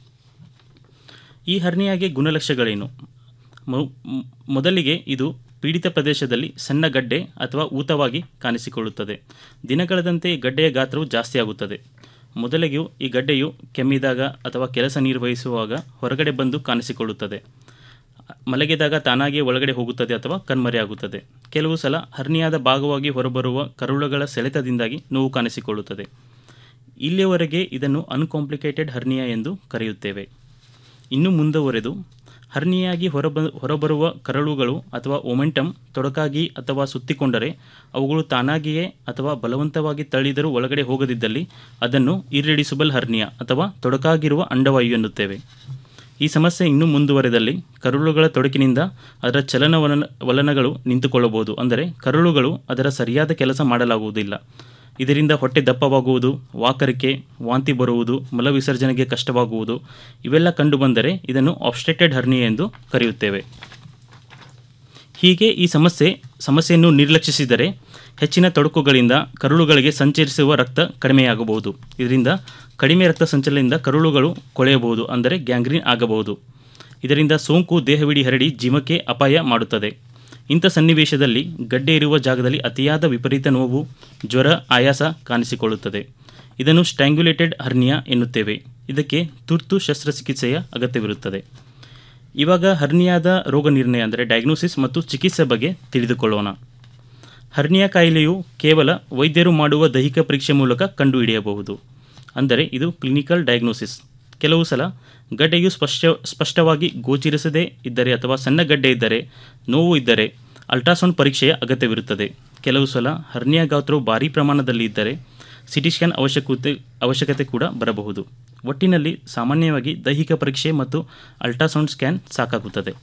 ಈ ಹರ್ನಿಯಾಗೆ ಗುಣಲಕ್ಷಣಗಳೇನು ಮೊ- ಮ್- ಮೊದಲಿಗೆ ಇದು ಪೀಡಿತ ಪ್ರದೇಶದಲ್ಲಿ ಸಣ್ಣ ಗಡ್ಡೆ ಅಥವಾ ಊತವಾಗಿ ಕಾಣಿಸಿಕೊಳ್ಳುತ್ತದೆ ದಿನಕಳೆದಂತೆ ಈ ಗಡ್ಡೆಯ ಗಾತ್ರವು ಜಾಸ್ತಿ ಆಗುತ್ತದೆ ಮೊದಲಿಗೆ ಈ ಗಡ್ಡೆಯು ಕೆಮ್ಮಿದಾಗ ಅಥವಾ ಕೆಲಸ ನಿರ್ವಹಿಸುವಾಗ ಹೊರಗಡೆ ಬಂದು ಕಾಣಿಸಿಕೊಳ್ಳುತ್ತದೆ ಮಲಗಿದಾಗ ತಾನಾಗಿಯೇ ಒಳಗಡೆ ಹೋಗುತ್ತದೆ ಅಥವಾ ಕಣ್ಮರೆಯಾಗುತ್ತದೆ ಕೆಲವು ಸಲ ಹರ್ನಿಯಾದ ಭಾಗವಾಗಿ ಹೊರಬರುವ ಕರುಳುಗಳ ಸೆಳೆತದಿಂದಾಗಿ ನೋವು ಕಾಣಿಸಿಕೊಳ್ಳುತ್ತದೆ ಇಲ್ಲಿಯವರೆಗೆ ಇದನ್ನು ಅನ್ಕಾಂಪ್ಲಿಕೇಟೆಡ್ ಹರ್ನಿಯಾ ಎಂದು ಕರೆಯುತ್ತೇವೆ ಇನ್ನು ಮುಂದುವರೆದು ಹರ್ನಿಯಾಗಿ ಹೊರಬ ಹೊರಬರುವ ಕರಳುಗಳು ಅಥವಾ ಒಮೆಂಟಮ್ ತೊಡಕಾಗಿ ಅಥವಾ ಸುತ್ತಿಕೊಂಡರೆ ಅವುಗಳು ತಾನಾಗಿಯೇ ಅಥವಾ ಬಲವಂತವಾಗಿ ತಳ್ಳಿದರೂ ಒಳಗಡೆ ಹೋಗದಿದ್ದಲ್ಲಿ ಅದನ್ನು ಇರ್ರಿಡಿಸಬಲ್ ಹರ್ನಿಯಾ ಅಥವಾ ತೊಡಕಾಗಿರುವ ಅಂಡವಾಯು ಎನ್ನುತ್ತೇವೆ ಈ ಸಮಸ್ಯೆ ಇನ್ನೂ ಮುಂದುವರೆದಲ್ಲಿ ಕರುಳುಗಳ ತೊಡಕಿನಿಂದ ಅದರ ಚಲನವಲನ ವಲನಗಳು ನಿಂತುಕೊಳ್ಳಬಹುದು ಅಂದರೆ ಕರುಳುಗಳು ಅದರ ಸರಿಯಾದ ಕೆಲಸ ಮಾಡಲಾಗುವುದಿಲ್ಲ ಇದರಿಂದ ಹೊಟ್ಟೆ ದಪ್ಪವಾಗುವುದು ವಾಕರಿಕೆ ವಾಂತಿ ಬರುವುದು ಮಲವಿಸರ್ಜನೆಗೆ ಕಷ್ಟವಾಗುವುದು ಇವೆಲ್ಲ ಕಂಡುಬಂದರೆ ಇದನ್ನು ಆಬ್ಸ್ಟ್ರಕ್ಟೆಡ್ ಹರ್ನಿಯಾ ಎಂದು ಕರೆಯುತ್ತೇವೆ ಹೀಗೆ ಈ ಸಮಸ್ಯೆ ಸಮಸ್ಯೆಯನ್ನು ನಿರ್ಲಕ್ಷಿಸಿದರೆ ಹೆಚ್ಚಿನ ತೊಡಕುಗಳಿಂದ ಕರುಳುಗಳಿಗೆ ಸಂಚರಿಸುವ ರಕ್ತ ಕಡಿಮೆಯಾಗಬಹುದು ಇದರಿಂದ ಕಡಿಮೆ ರಕ್ತ ಸಂಚಲನದಿಂದ ಕರುಳುಗಳು ಕೊಳೆಯಬಹುದು ಅಂದರೆ ಗ್ಯಾಂಗ್ರೀನ್ ಆಗಬಹುದು ಇದರಿಂದ ಸೋಂಕು ದೇಹವಿಡೀ ಹರಡಿ ಜೀವಕ್ಕೆ ಅಪಾಯ ಮಾಡುತ್ತದೆ ಇಂಥ ಸನ್ನಿವೇಶದಲ್ಲಿ ಗಡ್ಡೆ ಇರುವ ಜಾಗದಲ್ಲಿ ಅತಿಯಾದ ವಿಪರೀತ ನೋವು ಜ್ವರ ಆಯಾಸ ಕಾಣಿಸಿಕೊಳ್ಳುತ್ತದೆ ಇದನ್ನು ಸ್ಟ್ಯಾಂಗ್ಯುಲೇಟೆಡ್ ಹರ್ನಿಯಾ ಎನ್ನುತ್ತೇವೆ ಇದಕ್ಕೆ ತುರ್ತು ಶಸ್ತ್ರಚಿಕಿತ್ಸೆಯ ಅಗತ್ಯವಿರುತ್ತದೆ ಇವಾಗ ಹರ್ನಿಯಾದ ರೋಗ ನಿರ್ಣಯ ಅಂದರೆ ಡಯಾಗ್ನೋಸಿಸ್ ಮತ್ತು ಚಿಕಿತ್ಸೆ ಬಗ್ಗೆ ತಿಳಿದುಕೊಳ್ಳೋಣ ಹರ್ನಿಯಾ ಕಾಯಿಲೆಯು ಕೇವಲ ವೈದ್ಯರು ಮಾಡುವ ದೈಹಿಕ ಪರೀಕ್ಷೆ ಮೂಲಕ ಕಂಡುಹಿಡಿಯಬಹುದು ಅಂದರೆ ಇದು ಕ್ಲಿನಿಕಲ್ ಡಯಾಗ್ನೋಸಿಸ್ ಕೆಲವು ಸಲ ಗಡ್ಡೆಯು ಸ್ಪಷ್ಟ ಸ್ಪಷ್ಟವಾಗಿ ಗೋಚರಿಸದೇ ಇದ್ದರೆ ಅಥವಾ ಸಣ್ಣ ಗಡ್ಡೆ ಇದ್ದರೆ ನೋವು ಇದ್ದರೆ ಅಲ್ಟ್ರಾಸೌಂಡ್ ಪರೀಕ್ಷೆಯ ಅಗತ್ಯವಿರುತ್ತದೆ ಕೆಲವು ಸಲ ಹರ್ನಿಯಾ ಗಾತ್ರವು ಭಾರೀ ಪ್ರಮಾಣದಲ್ಲಿ ಇದ್ದರೆ ಸಿಟಿ ಸ್ಕ್ಯಾನ್ ಅವಶ್ಯಕತೆ ಅವಶ್ಯಕತೆ ಕೂಡ ಬರಬಹುದು ಒಟ್ಟಿನಲ್ಲಿ ಸಾಮಾನ್ಯವಾಗಿ ದೈಹಿಕ ಪರೀಕ್ಷೆ ಮತ್ತು ಅಲ್ಟ್ರಾಸೌಂಡ್ ಸ್ಕ್ಯಾನ್ ಸಾಕಾಗುತ್ತದೆ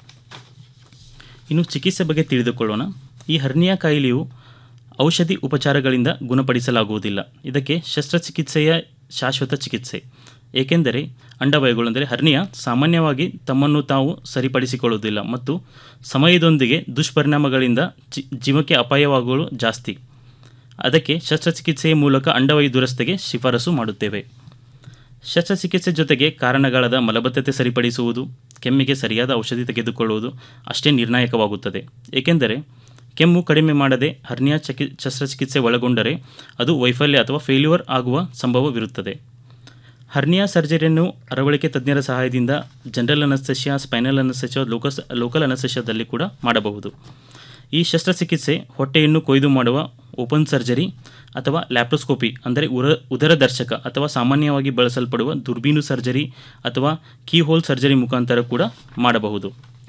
ಇನ್ನು ಚಿಕಿತ್ಸೆ ಬಗ್ಗೆ ತಿಳಿದುಕೊಳ್ಳೋಣ ಈ ಹರ್ನಿಯಾ ಕಾಯಿಲೆಯು ಔಷಧಿ ಉಪಚಾರಗಳಿಂದ ಗುಣಪಡಿಸಲಾಗುವುದಿಲ್ಲ ಇದಕ್ಕೆ ಶಸ್ತ್ರಚಿಕಿತ್ಸೆಯ ಶಾಶ್ವತ ಚಿಕಿತ್ಸೆ ಏಕೆಂದರೆ ಅಂಡವಾಯುಗಳು ಅಂದರೆ ಹರ್ನಿಯಾ ಸಾಮಾನ್ಯವಾಗಿ ತಮ್ಮನ್ನು ತಾವು ಸರಿಪಡಿಸಿಕೊಳ್ಳುವುದಿಲ್ಲ ಮತ್ತು ಸಮಯದೊಂದಿಗೆ ದುಷ್ಪರಿಣಾಮಗಳಿಂದ ಜಿ ಜೀವಕ್ಕೆ ಅಪಾಯವಾಗುವುದು ಜಾಸ್ತಿ ಅದಕ್ಕೆ ಶಸ್ತ್ರಚಿಕಿತ್ಸೆಯ ಮೂಲಕ ಅಂಡವಾಯು ದುರಸ್ತಿಗೆ ಶಿಫಾರಸು ಮಾಡುತ್ತೇವೆ ಶಸ್ತ್ರಚಿಕಿತ್ಸೆ ಜೊತೆಗೆ ಕಾರಣಗಳಾದ ಮಲಬದ್ಧತೆ ಸರಿಪಡಿಸುವುದು ಕೆಮ್ಮಿಗೆ ಸರಿಯಾದ ಔಷಧಿ ತೆಗೆದುಕೊಳ್ಳುವುದು ಅಷ್ಟೇ ನಿರ್ಣಾಯಕವಾಗುತ್ತದೆ ಏಕೆಂದರೆ ಕೆಮ್ಮು ಕಡಿಮೆ ಮಾಡದೆ ಹರ್ನಿಯಾ ಚಕಿ ಶಸ್ತ್ರಚಿಕಿತ್ಸೆ ಒಳಗೊಂಡರೆ ಅದು ವೈಫಲ್ಯ ಅಥವಾ ಫೇಲ್ಯೂರ್ ಆಗುವ ಸಂಭವವಿರುತ್ತದೆ ಹರ್ನಿಯಾ ಸರ್ಜರಿಯನ್ನು ಅರವಳಿಕೆ ತಜ್ಞರ ಸಹಾಯದಿಂದ general anaesthesia spinal anaesthesia locus local ಅನಸ್ತೇಷಿಯಾದಲ್ಲಿ ಕೂಡ ಮಾಡಬಹುದು ಈ ಶಸ್ತ್ರಚಿಕಿತ್ಸೆ ಹೊಟ್ಟೆಯನ್ನು ಕೊಯ್ದು ಮಾಡುವ ಓಪನ್ ಸರ್ಜರಿ ಅಥವಾ ಲ್ಯಾಪ್ರೋಸ್ಕೋಪಿ ಅಂದರೆ ಉರ ಉದರದರ್ಶಕ ಅಥವಾ ಸಾಮಾನ್ಯವಾಗಿ ಬಳಸಲ್ಪಡುವ ದುರ್ಬೀನು ಸರ್ಜರಿ ಅಥವಾ ಕೀಹೋಲ್ ಸರ್ಜರಿ ಮುಖಾಂತರ ಕೂಡ ಮಾಡಬಹುದು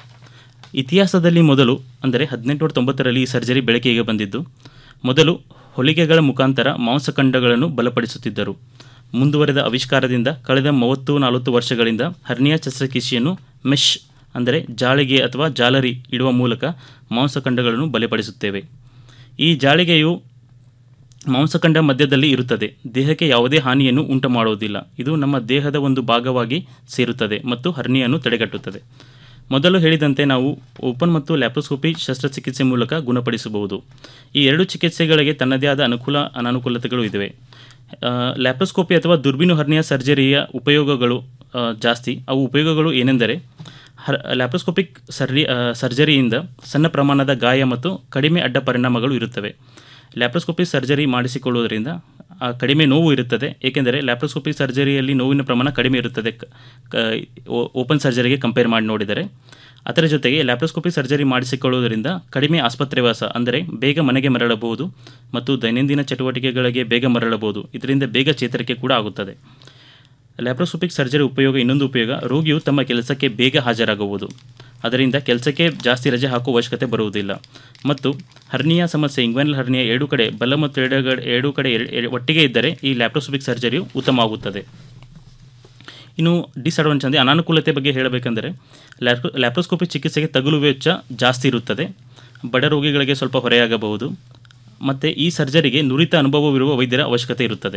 ಇತಿಹಾಸದಲ್ಲಿ ಮೊದಲು ಅಂದರೆ ಹದಿನೆಂಟುನೂರ ತೊಂಬತ್ತರಲ್ಲಿ ಈ ಸರ್ಜರಿ ಬೆಳಕಿಗೆ ಬಂದಿದ್ದು ಮೊದಲು ಹೊಲಿಗೆಗಳ ಮುಖಾಂತರ ಮಾಂಸಖಂಡಗಳನ್ನು ಬಲಪಡಿಸುತ್ತಿದ್ದರು ಮುಂದುವರೆದ ಆವಿಷ್ಕಾರದಿಂದ ಕಳೆದ ಮೂವತ್ತು ನಲವತ್ತು ವರ್ಷಗಳಿಂದ ಹರ್ನಿಯಾ ಶಸ್ತ್ರಚಿಕಿತ್ಸೆಯನ್ನು ಮೆಶ್ ಅಂದರೆ ಜಾಳಿಗೆ ಅಥವಾ ಜಾಲರಿ ಇಡುವ ಮೂಲಕ ಮಾಂಸಖಂಡಗಳನ್ನು ಬಲಪಡಿಸುತ್ತೇವೆ ಈ ಜಾಳಿಗೆಯು ಮಾಂಸಖಂಡ ಮಧ್ಯದಲ್ಲಿ ಇರುತ್ತದೆ ದೇಹಕ್ಕೆ ಯಾವುದೇ ಹಾನಿಯನ್ನು ಉಂಟು ಮಾಡುವುದಿಲ್ಲ ಇದು ನಮ್ಮ ದೇಹದ ಒಂದು ಭಾಗವಾಗಿ ಸೇರುತ್ತದೆ ಮತ್ತು ಹರ್ನಿಯನ್ನು ತಡೆಗಟ್ಟುತ್ತದೆ ಮೊದಲು ಹೇಳಿದಂತೆ ನಾವು ಓಪನ್ ಮತ್ತು ಲ್ಯಾಪ್ರೋಸ್ಕೋಪಿ ಶಸ್ತ್ರಚಿಕಿತ್ಸೆ ಮೂಲಕ ಗುಣಪಡಿಸಬಹುದು ಈ ಎರಡು ಚಿಕಿತ್ಸೆಗಳಿಗೆ ತನ್ನದೇ ಆದ ಅನುಕೂಲ ಅನಾನುಕೂಲತೆಗಳು ಇವೆ ಲ್ಯಾಪ್ರೋಸ್ಕೋಪಿ ಅಥವಾ ದುರ್ಬೀನು ಹರ್ನಿಯಾ ಸರ್ಜರಿಯ ಉಪಯೋಗಗಳು ಆ, ಜಾಸ್ತಿ ಅವು ಉಪಯೋಗಗಳು ಏನೆಂದರೆ ಹರ್ ಲ್ಯಾಪ್ರೋಸ್ಕೋಪಿಕ್ ಸರ್ರಿ ಆ, ಸರ್ಜರಿಯಿಂದ ಸಣ್ಣ ಪ್ರಮಾಣದ ಗಾಯ ಮತ್ತು ಕಡಿಮೆ ಅಡ್ಡ ಪರಿಣಾಮಗಳು ಇರುತ್ತವೆ ಲ್ಯಾಪ್ರೋಸ್ಕೋಪಿಕ್ ಸರ್ಜರಿ ಮಾಡಿಸಿಕೊಳ್ಳುವುದರಿಂದ ಆ, ಕಡಿಮೆ ನೋವು ಇರುತ್ತದೆ ಏಕೆಂದರೆ ಲ್ಯಾಪ್ರೋಸ್ಕೋಪಿಕ್ ಸರ್ಜರಿಯಲ್ಲಿ ನೋವಿನ ಪ್ರಮಾಣ ಕಡಿಮೆ ಇರುತ್ತದೆ ಕ- ಕ- ಓ- ಓಪನ್ ಸರ್ಜರಿಗೆ ಕಂಪೇರ್ ಮಾಡಿ ನೋಡಿದರೆ ಅದರ ಜೊತೆಗೆ ಲ್ಯಾಪ್ರೋಸ್ಕೋಪಿಕ್ ಸರ್ಜರಿ ಮಾಡಿಸಿಕೊಳ್ಳುವುದರಿಂದ ಕಡಿಮೆ ಆಸ್ಪತ್ರೆ ವಾಸ ಅಂದರೆ ಬೇಗ ಮನೆಗೆ ಮರಳಬಹುದು ಮತ್ತು ದೈನಂದಿನ ಚಟುವಟಿಕೆಗಳಿಗೆ ಬೇಗ ಮರಳಬಹುದು ಇದರಿಂದ ಬೇಗ ಚೇತರಿಕೆ ಕೂಡ ಆಗುತ್ತದೆ ಲ್ಯಾಪ್ರೋಸ್ಕೋಪಿಕ್ ಸರ್ಜರಿ ಉಪಯೋಗ ಇನ್ನೊಂದು ಉಪಯೋಗ ರೋಗಿಯು ತಮ್ಮ ಕೆಲಸಕ್ಕೆ ಬೇಗ ಹಾಜರಾಗುವುದು ಅದರಿಂದ ಕೆಲಸಕ್ಕೆ ಜಾಸ್ತಿ ರಜೆ ಹಾಕುವ ಅವಶ್ಯಕತೆ ಬರುವುದಿಲ್ಲ ಮತ್ತು ಹರ್ನಿಯಾ ಸಮಸ್ಯೆ ಇಂಗ್ವೆನಲ್ ಹರ್ನಿಯಾ ಎರಡು ಕಡೆ ಬಲ ಮತ್ತು ಎಡಗಡೆ ಎರಡು ಕಡೆ ಎರ- ಎರ- ಒಟ್ಟಿಗೆ ಇದ್ದರೆ ಈ ಲ್ಯಾಪ್ರೋಸ್ಕೋಪಿಕ್ ಸರ್ಜರಿಯು ಉತ್ತಮವಾಗುತ್ತದೆ ಇನ್ನು ಡಿಸ್ಅಡ್ವಾಂಟೇಜ್ ಅಂದರೆ ಅನಾನುಕೂಲತೆ ಬಗ್ಗೆ ಹೇಳಬೇಕೆಂದರೆ ಲ್ಯಾಪ್ರೋ ಲ್ಯಾಪ್ರೋಸ್ಕೋಪಿ ಚಿಕಿತ್ಸೆಗೆ ತಗುಲು ವೆಚ್ಚ ಜಾಸ್ತಿ ಇರುತ್ತದೆ ಬಡ ರೋಗಿಗಳಿಗೆ ಸ್ವಲ್ಪ ಹೊರೆಯಾಗಬಹುದು ಮತ್ತು ಈ ಸರ್ಜರಿಗೆ ನುರಿತ ಅನುಭವವಿರುವ ವೈದ್ಯರ ಅವಶ್ಯಕತೆ ಇರುತ್ತದೆ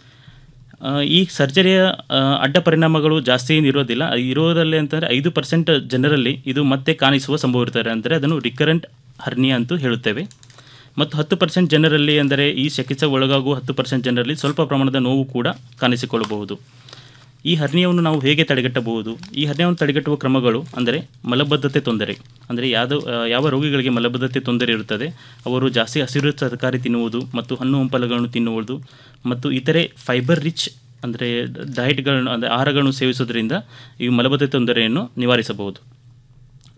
ಆ, ಈ ಸರ್ಜರಿಯ ಆ, ಅಡ್ಡ ಪರಿಣಾಮಗಳು ಜಾಸ್ತಿ ಏನು ಇರೋದಿಲ್ಲ ಅದು ಇರೋದ್ರಲ್ಲಿ ಅಂತಂದರೆ ಐದು ಪರ್ಸೆಂಟ್ ಜನರಲ್ಲಿ ಇದು ಮತ್ತೆ ಕಾಣಿಸುವ ಸಂಭವ ಇರ್ತಾರೆ ಅಂದರೆ ಅದನ್ನು ರಿಕರೆಂಟ್ ಹರ್ನಿಯಾ ಅಂತೂ ಹೇಳುತ್ತೇವೆ ಮತ್ತು ಹತ್ತು ಪರ್ಸೆಂಟ್ ಜನರಲ್ಲಿ ಅಂದರೆ ಈ ಚಿಕಿತ್ಸೆ ಒಳಗಾಗುವ ಹತ್ತು ಪರ್ಸೆಂಟ್ ಜನರಲ್ಲಿ ಸ್ವಲ್ಪ ಪ್ರಮಾಣದ ನೋವು ಕೂಡ ಕಾಣಿಸಿಕೊಳ್ಳಬಹುದು ಈ ಹರ್ನಿಯವನ್ನು ನಾವು ಹೇಗೆ ತಡೆಗಟ್ಟಬಹುದು ಈ ಹರ್ನಿಯವನ್ನು ತಡೆಗಟ್ಟುವ ಕ್ರಮಗಳು ಅಂದರೆ ಮಲಬದ್ಧತೆ ತೊಂದರೆ ಅಂದರೆ ಯಾವುದು ಯಾವ ರೋಗಿಗಳಿಗೆ ಮಲಬದ್ಧತೆ ತೊಂದರೆ ಇರುತ್ತದೆ ಅವರು ಜಾಸ್ತಿ ಹಸಿರು ತರಕಾರಿ ತಿನ್ನುವುದು ಮತ್ತು ಹಣ್ಣು ಹಂಪಲುಗಳನ್ನು ತಿನ್ನುವುದು ಮತ್ತು ಇತರೆ ಫೈಬರ್ ರಿಚ್ ಅಂದರೆ ಡಯಟ್ಗಳನ್ನು ಅಂದರೆ ಆಹಾರಗಳನ್ನು ಸೇವಿಸೋದ್ರಿಂದ ಈ ಮಲಬದ್ಧತೆ ತೊಂದರೆಯನ್ನು ನಿವಾರಿಸಬಹುದು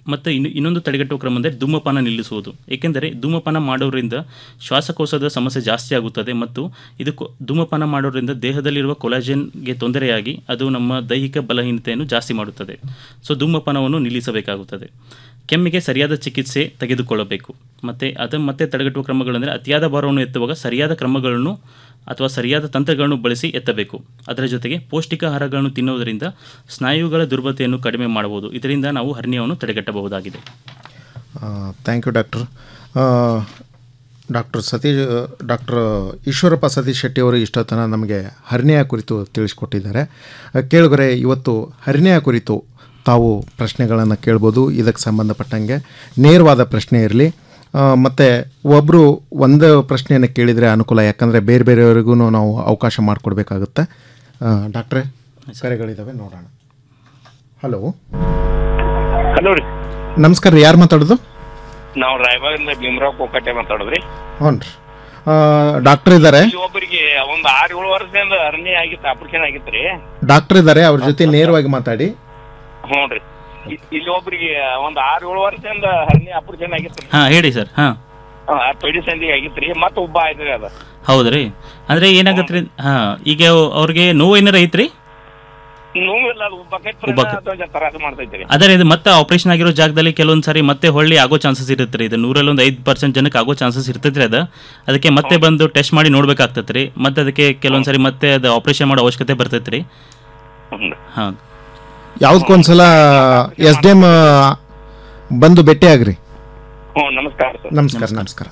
ಮತ್ತು ಇನ್ನು ಇನ್ನೊಂದು ತಡೆಗಟ್ಟುವ ಕ್ರಮ ಅಂದರೆ ಧೂಮಪಾನ ನಿಲ್ಲಿಸುವುದು ಏಕೆಂದರೆ ಧೂಮಪಾನ ಮಾಡೋದ್ರಿಂದ ಶ್ವಾಸಕೋಶದ ಸಮಸ್ಯೆ ಜಾಸ್ತಿ ಆಗುತ್ತದೆ ಮತ್ತು ಇದು ಕೊ- ಧೂಮಪಾನ ಮಾಡೋದ್ರಿಂದ ದೇಹದಲ್ಲಿರುವ ಕೊಲಾಜನ್ಗೆ ತೊಂದರೆಯಾಗಿ ಅದು ನಮ್ಮ ದೈಹಿಕ ಬಲಹೀನತೆಯನ್ನು ಜಾಸ್ತಿ ಮಾಡುತ್ತದೆ ಸೊ ಧೂಮಪಾನವನ್ನು ನಿಲ್ಲಿಸಬೇಕಾಗುತ್ತದೆ ಕೆಮ್ಮಿಗೆ ಸರಿಯಾದ ಚಿಕಿತ್ಸೆ ತೆಗೆದುಕೊಳ್ಳಬೇಕು ಮತ್ತು ಅದನ್ನು ಮತ್ತೆ ತಡೆಗಟ್ಟುವ ಕ್ರಮಗಳೆಂದರೆ ಅತಿಯಾದ ಭಾರವನ್ನು ಎತ್ತುವಾಗ ಸರಿಯಾದ ಕ್ರಮಗಳನ್ನು ಅಥವಾ ಸರಿಯಾದ ತಂತ್ರಗಳನ್ನು ಬಳಸಿ ಎತ್ತಬೇಕು ಅದರ ಜೊತೆಗೆ ಪೌಷ್ಟಿಕ ಆಹಾರಗಳನ್ನು ತಿನ್ನುವುದರಿಂದ ಸ್ನಾಯುಗಳ ದುರ್ಬಲತೆಯನ್ನು ಕಡಿಮೆ ಮಾಡಬಹುದು ಇದರಿಂದ ನಾವು ಹರ್ನಿಯವನ್ನು ತಡೆಗಟ್ಟಬಹುದಾಗಿದೆ thank you doctor doctor Satish doctor Eshwarappa Satish Shetty ಅವರು ಇಷ್ಟೊತ್ತನ ನಮಗೆ ಹರ್ನಿಯ ಕುರಿತು ತಿಳಿಸ್ಕೊಟ್ಟಿದ್ದಾರೆ ಕೇಳಿದರೆ ಇವತ್ತು ಹರ್ನಿಯ ಕುರಿತು ತಾವು ಪ್ರಶ್ನೆಗಳನ್ನು ಕೇಳ್ಬೋದು ಇದಕ್ಕೆ ಸಂಬಂಧಪಟ್ಟಂಗೆ ನೇರವಾದ ಪ್ರಶ್ನೆ ಇರಲಿ ಮತ್ತು ಒಬ್ಬರು ಒಂದು ಪ್ರಶ್ನೆಯನ್ನು ಕೇಳಿದರೆ ಅನುಕೂಲ ಯಾಕಂದರೆ ಬೇರೆ ಬೇರೆಯವರಿಗೂ ನಾವು ಅವಕಾಶ ಮಾಡಿಕೊಡ್ಬೇಕಾಗುತ್ತೆ ಡಾಕ್ಟ್ರೇ ಕರೆಗಳಿದ್ದಾವೆ ನೋಡೋಣ ಹಲೋ ಹಲೋ ರೀ ನಮಸ್ಕಾರ ರೀ ಯಾರು ಮಾತಾಡೋದು ನಾವು ರಾಯಬಾಗಿಂದ ಭೀಮರಾವ್ ಕೋಕಟ್ಟೆ ಮಾತಾಡೋದ್ರಿ ಹ್ಞೂ ರೀ ಡಾಕ್ಟರ್ ಇದ್ದಾರೆ ಇಲ್ಲಿ ಒಬ್ಬರಿಗೆ ಒಂದ್ ಆರ್ ಏಳು ವರ್ಷದಿಂದ ಅರ್ನಿ ಆಗಿತ್ತು ಆಪರೇಷನ್ ಆಗಿತ್ರಿ ಡಾಕ್ಟರ್ ಇದ್ದಾರೆ ಅವ್ರ ಜೊತೆ ನೇರವಾಗಿ ಮಾತಾಡಿ ಹ್ಞೂ ರೀ ಇ- ಇಲ್ಲಿ ಒಬ್ಬರಿಗೆ ಒಂದ್ ಆರ್ ಏಳು ವರ್ಷದಿಂದ ಹರ್ನಿ ಆಪರೇಷನ್ ಆಗಿತ್ತು ಹಾಂ ಹೇಳಿ ಸರ್ ಹಾಂ ಪೆಡಿ ಸಂದಿಗೆ ಆಗಿತ್ರಿ ಮತ್ತೆ ಒಬ್ಬ ಆಯ್ತ್ರಿ ಅದ ಹೌದ್ರಿ ಅಂದರೆ ಏನಾಗತ್ತೆ ರೀ ಹಾಂ ಈಗ ಅವ್ರಿಗೆ ನೋವು ಏನಾರ ಐತ್ರಿ ನೋವಿಲ್ಲ ಅದು ಉಬ್ಬಕೈತ್ರಿ ಉಬ್ಬಕ- ಅಥವಾ ತ್ರಾಸ ಮಾಡ್ತೈತ್ರಿ ಅದೇ ಇದು ಮತ್ತೆ ಆಪರೇಷನ್ ಆಗಿರೋ ಜಾಗದಲ್ಲಿ ಕೆಲವೊಂದು ಸಾರಿ ಮತ್ತೆ ಹೊಳ್ಳಿ ಆಗೋ ಚಾನ್ಸಸ್ ಇರುತ್ತೆ ರೀ ಇದು ನೂರಲ್ಲಿ ಒಂದು ಐದು ಪರ್ಸೆಂಟ್ ಜನಕ್ಕೆ ಆಗೋ ಚಾನ್ಸಸ್ ಇರ್ತೈತ್ರಿ ಅದು ಅದಕ್ಕೆ ಮತ್ತೆ ಬಂದು ಟೆಸ್ಟ್ ಮಾಡಿ ನೋಡ್ಬೇಕಾಗ್ತೈತೆ ರೀ ಮತ್ತೆ ಅದಕ್ಕೆ ಕೆಲವೊಂದು ಸಾರಿ ಮತ್ತೆ ಅದು ಆಪರೇಷನ್ ಮಾಡೋ ಅವಶ್ಯಕತೆ ಬರ್ತೈತೆ ರೀ ಹಾಂ ಯಾವುದಕ್ಕೊಂದ್ಸಲ ಎಸ್ ಡಿ ಎಮ್ ಬಂದು ಭೇಟಿ ಆಗ್ರಿ ಹ್ಞೂ ನಮಸ್ಕಾರ ಸರ್ ನಮಸ್ಕಾರ ನಮಸ್ಕಾರ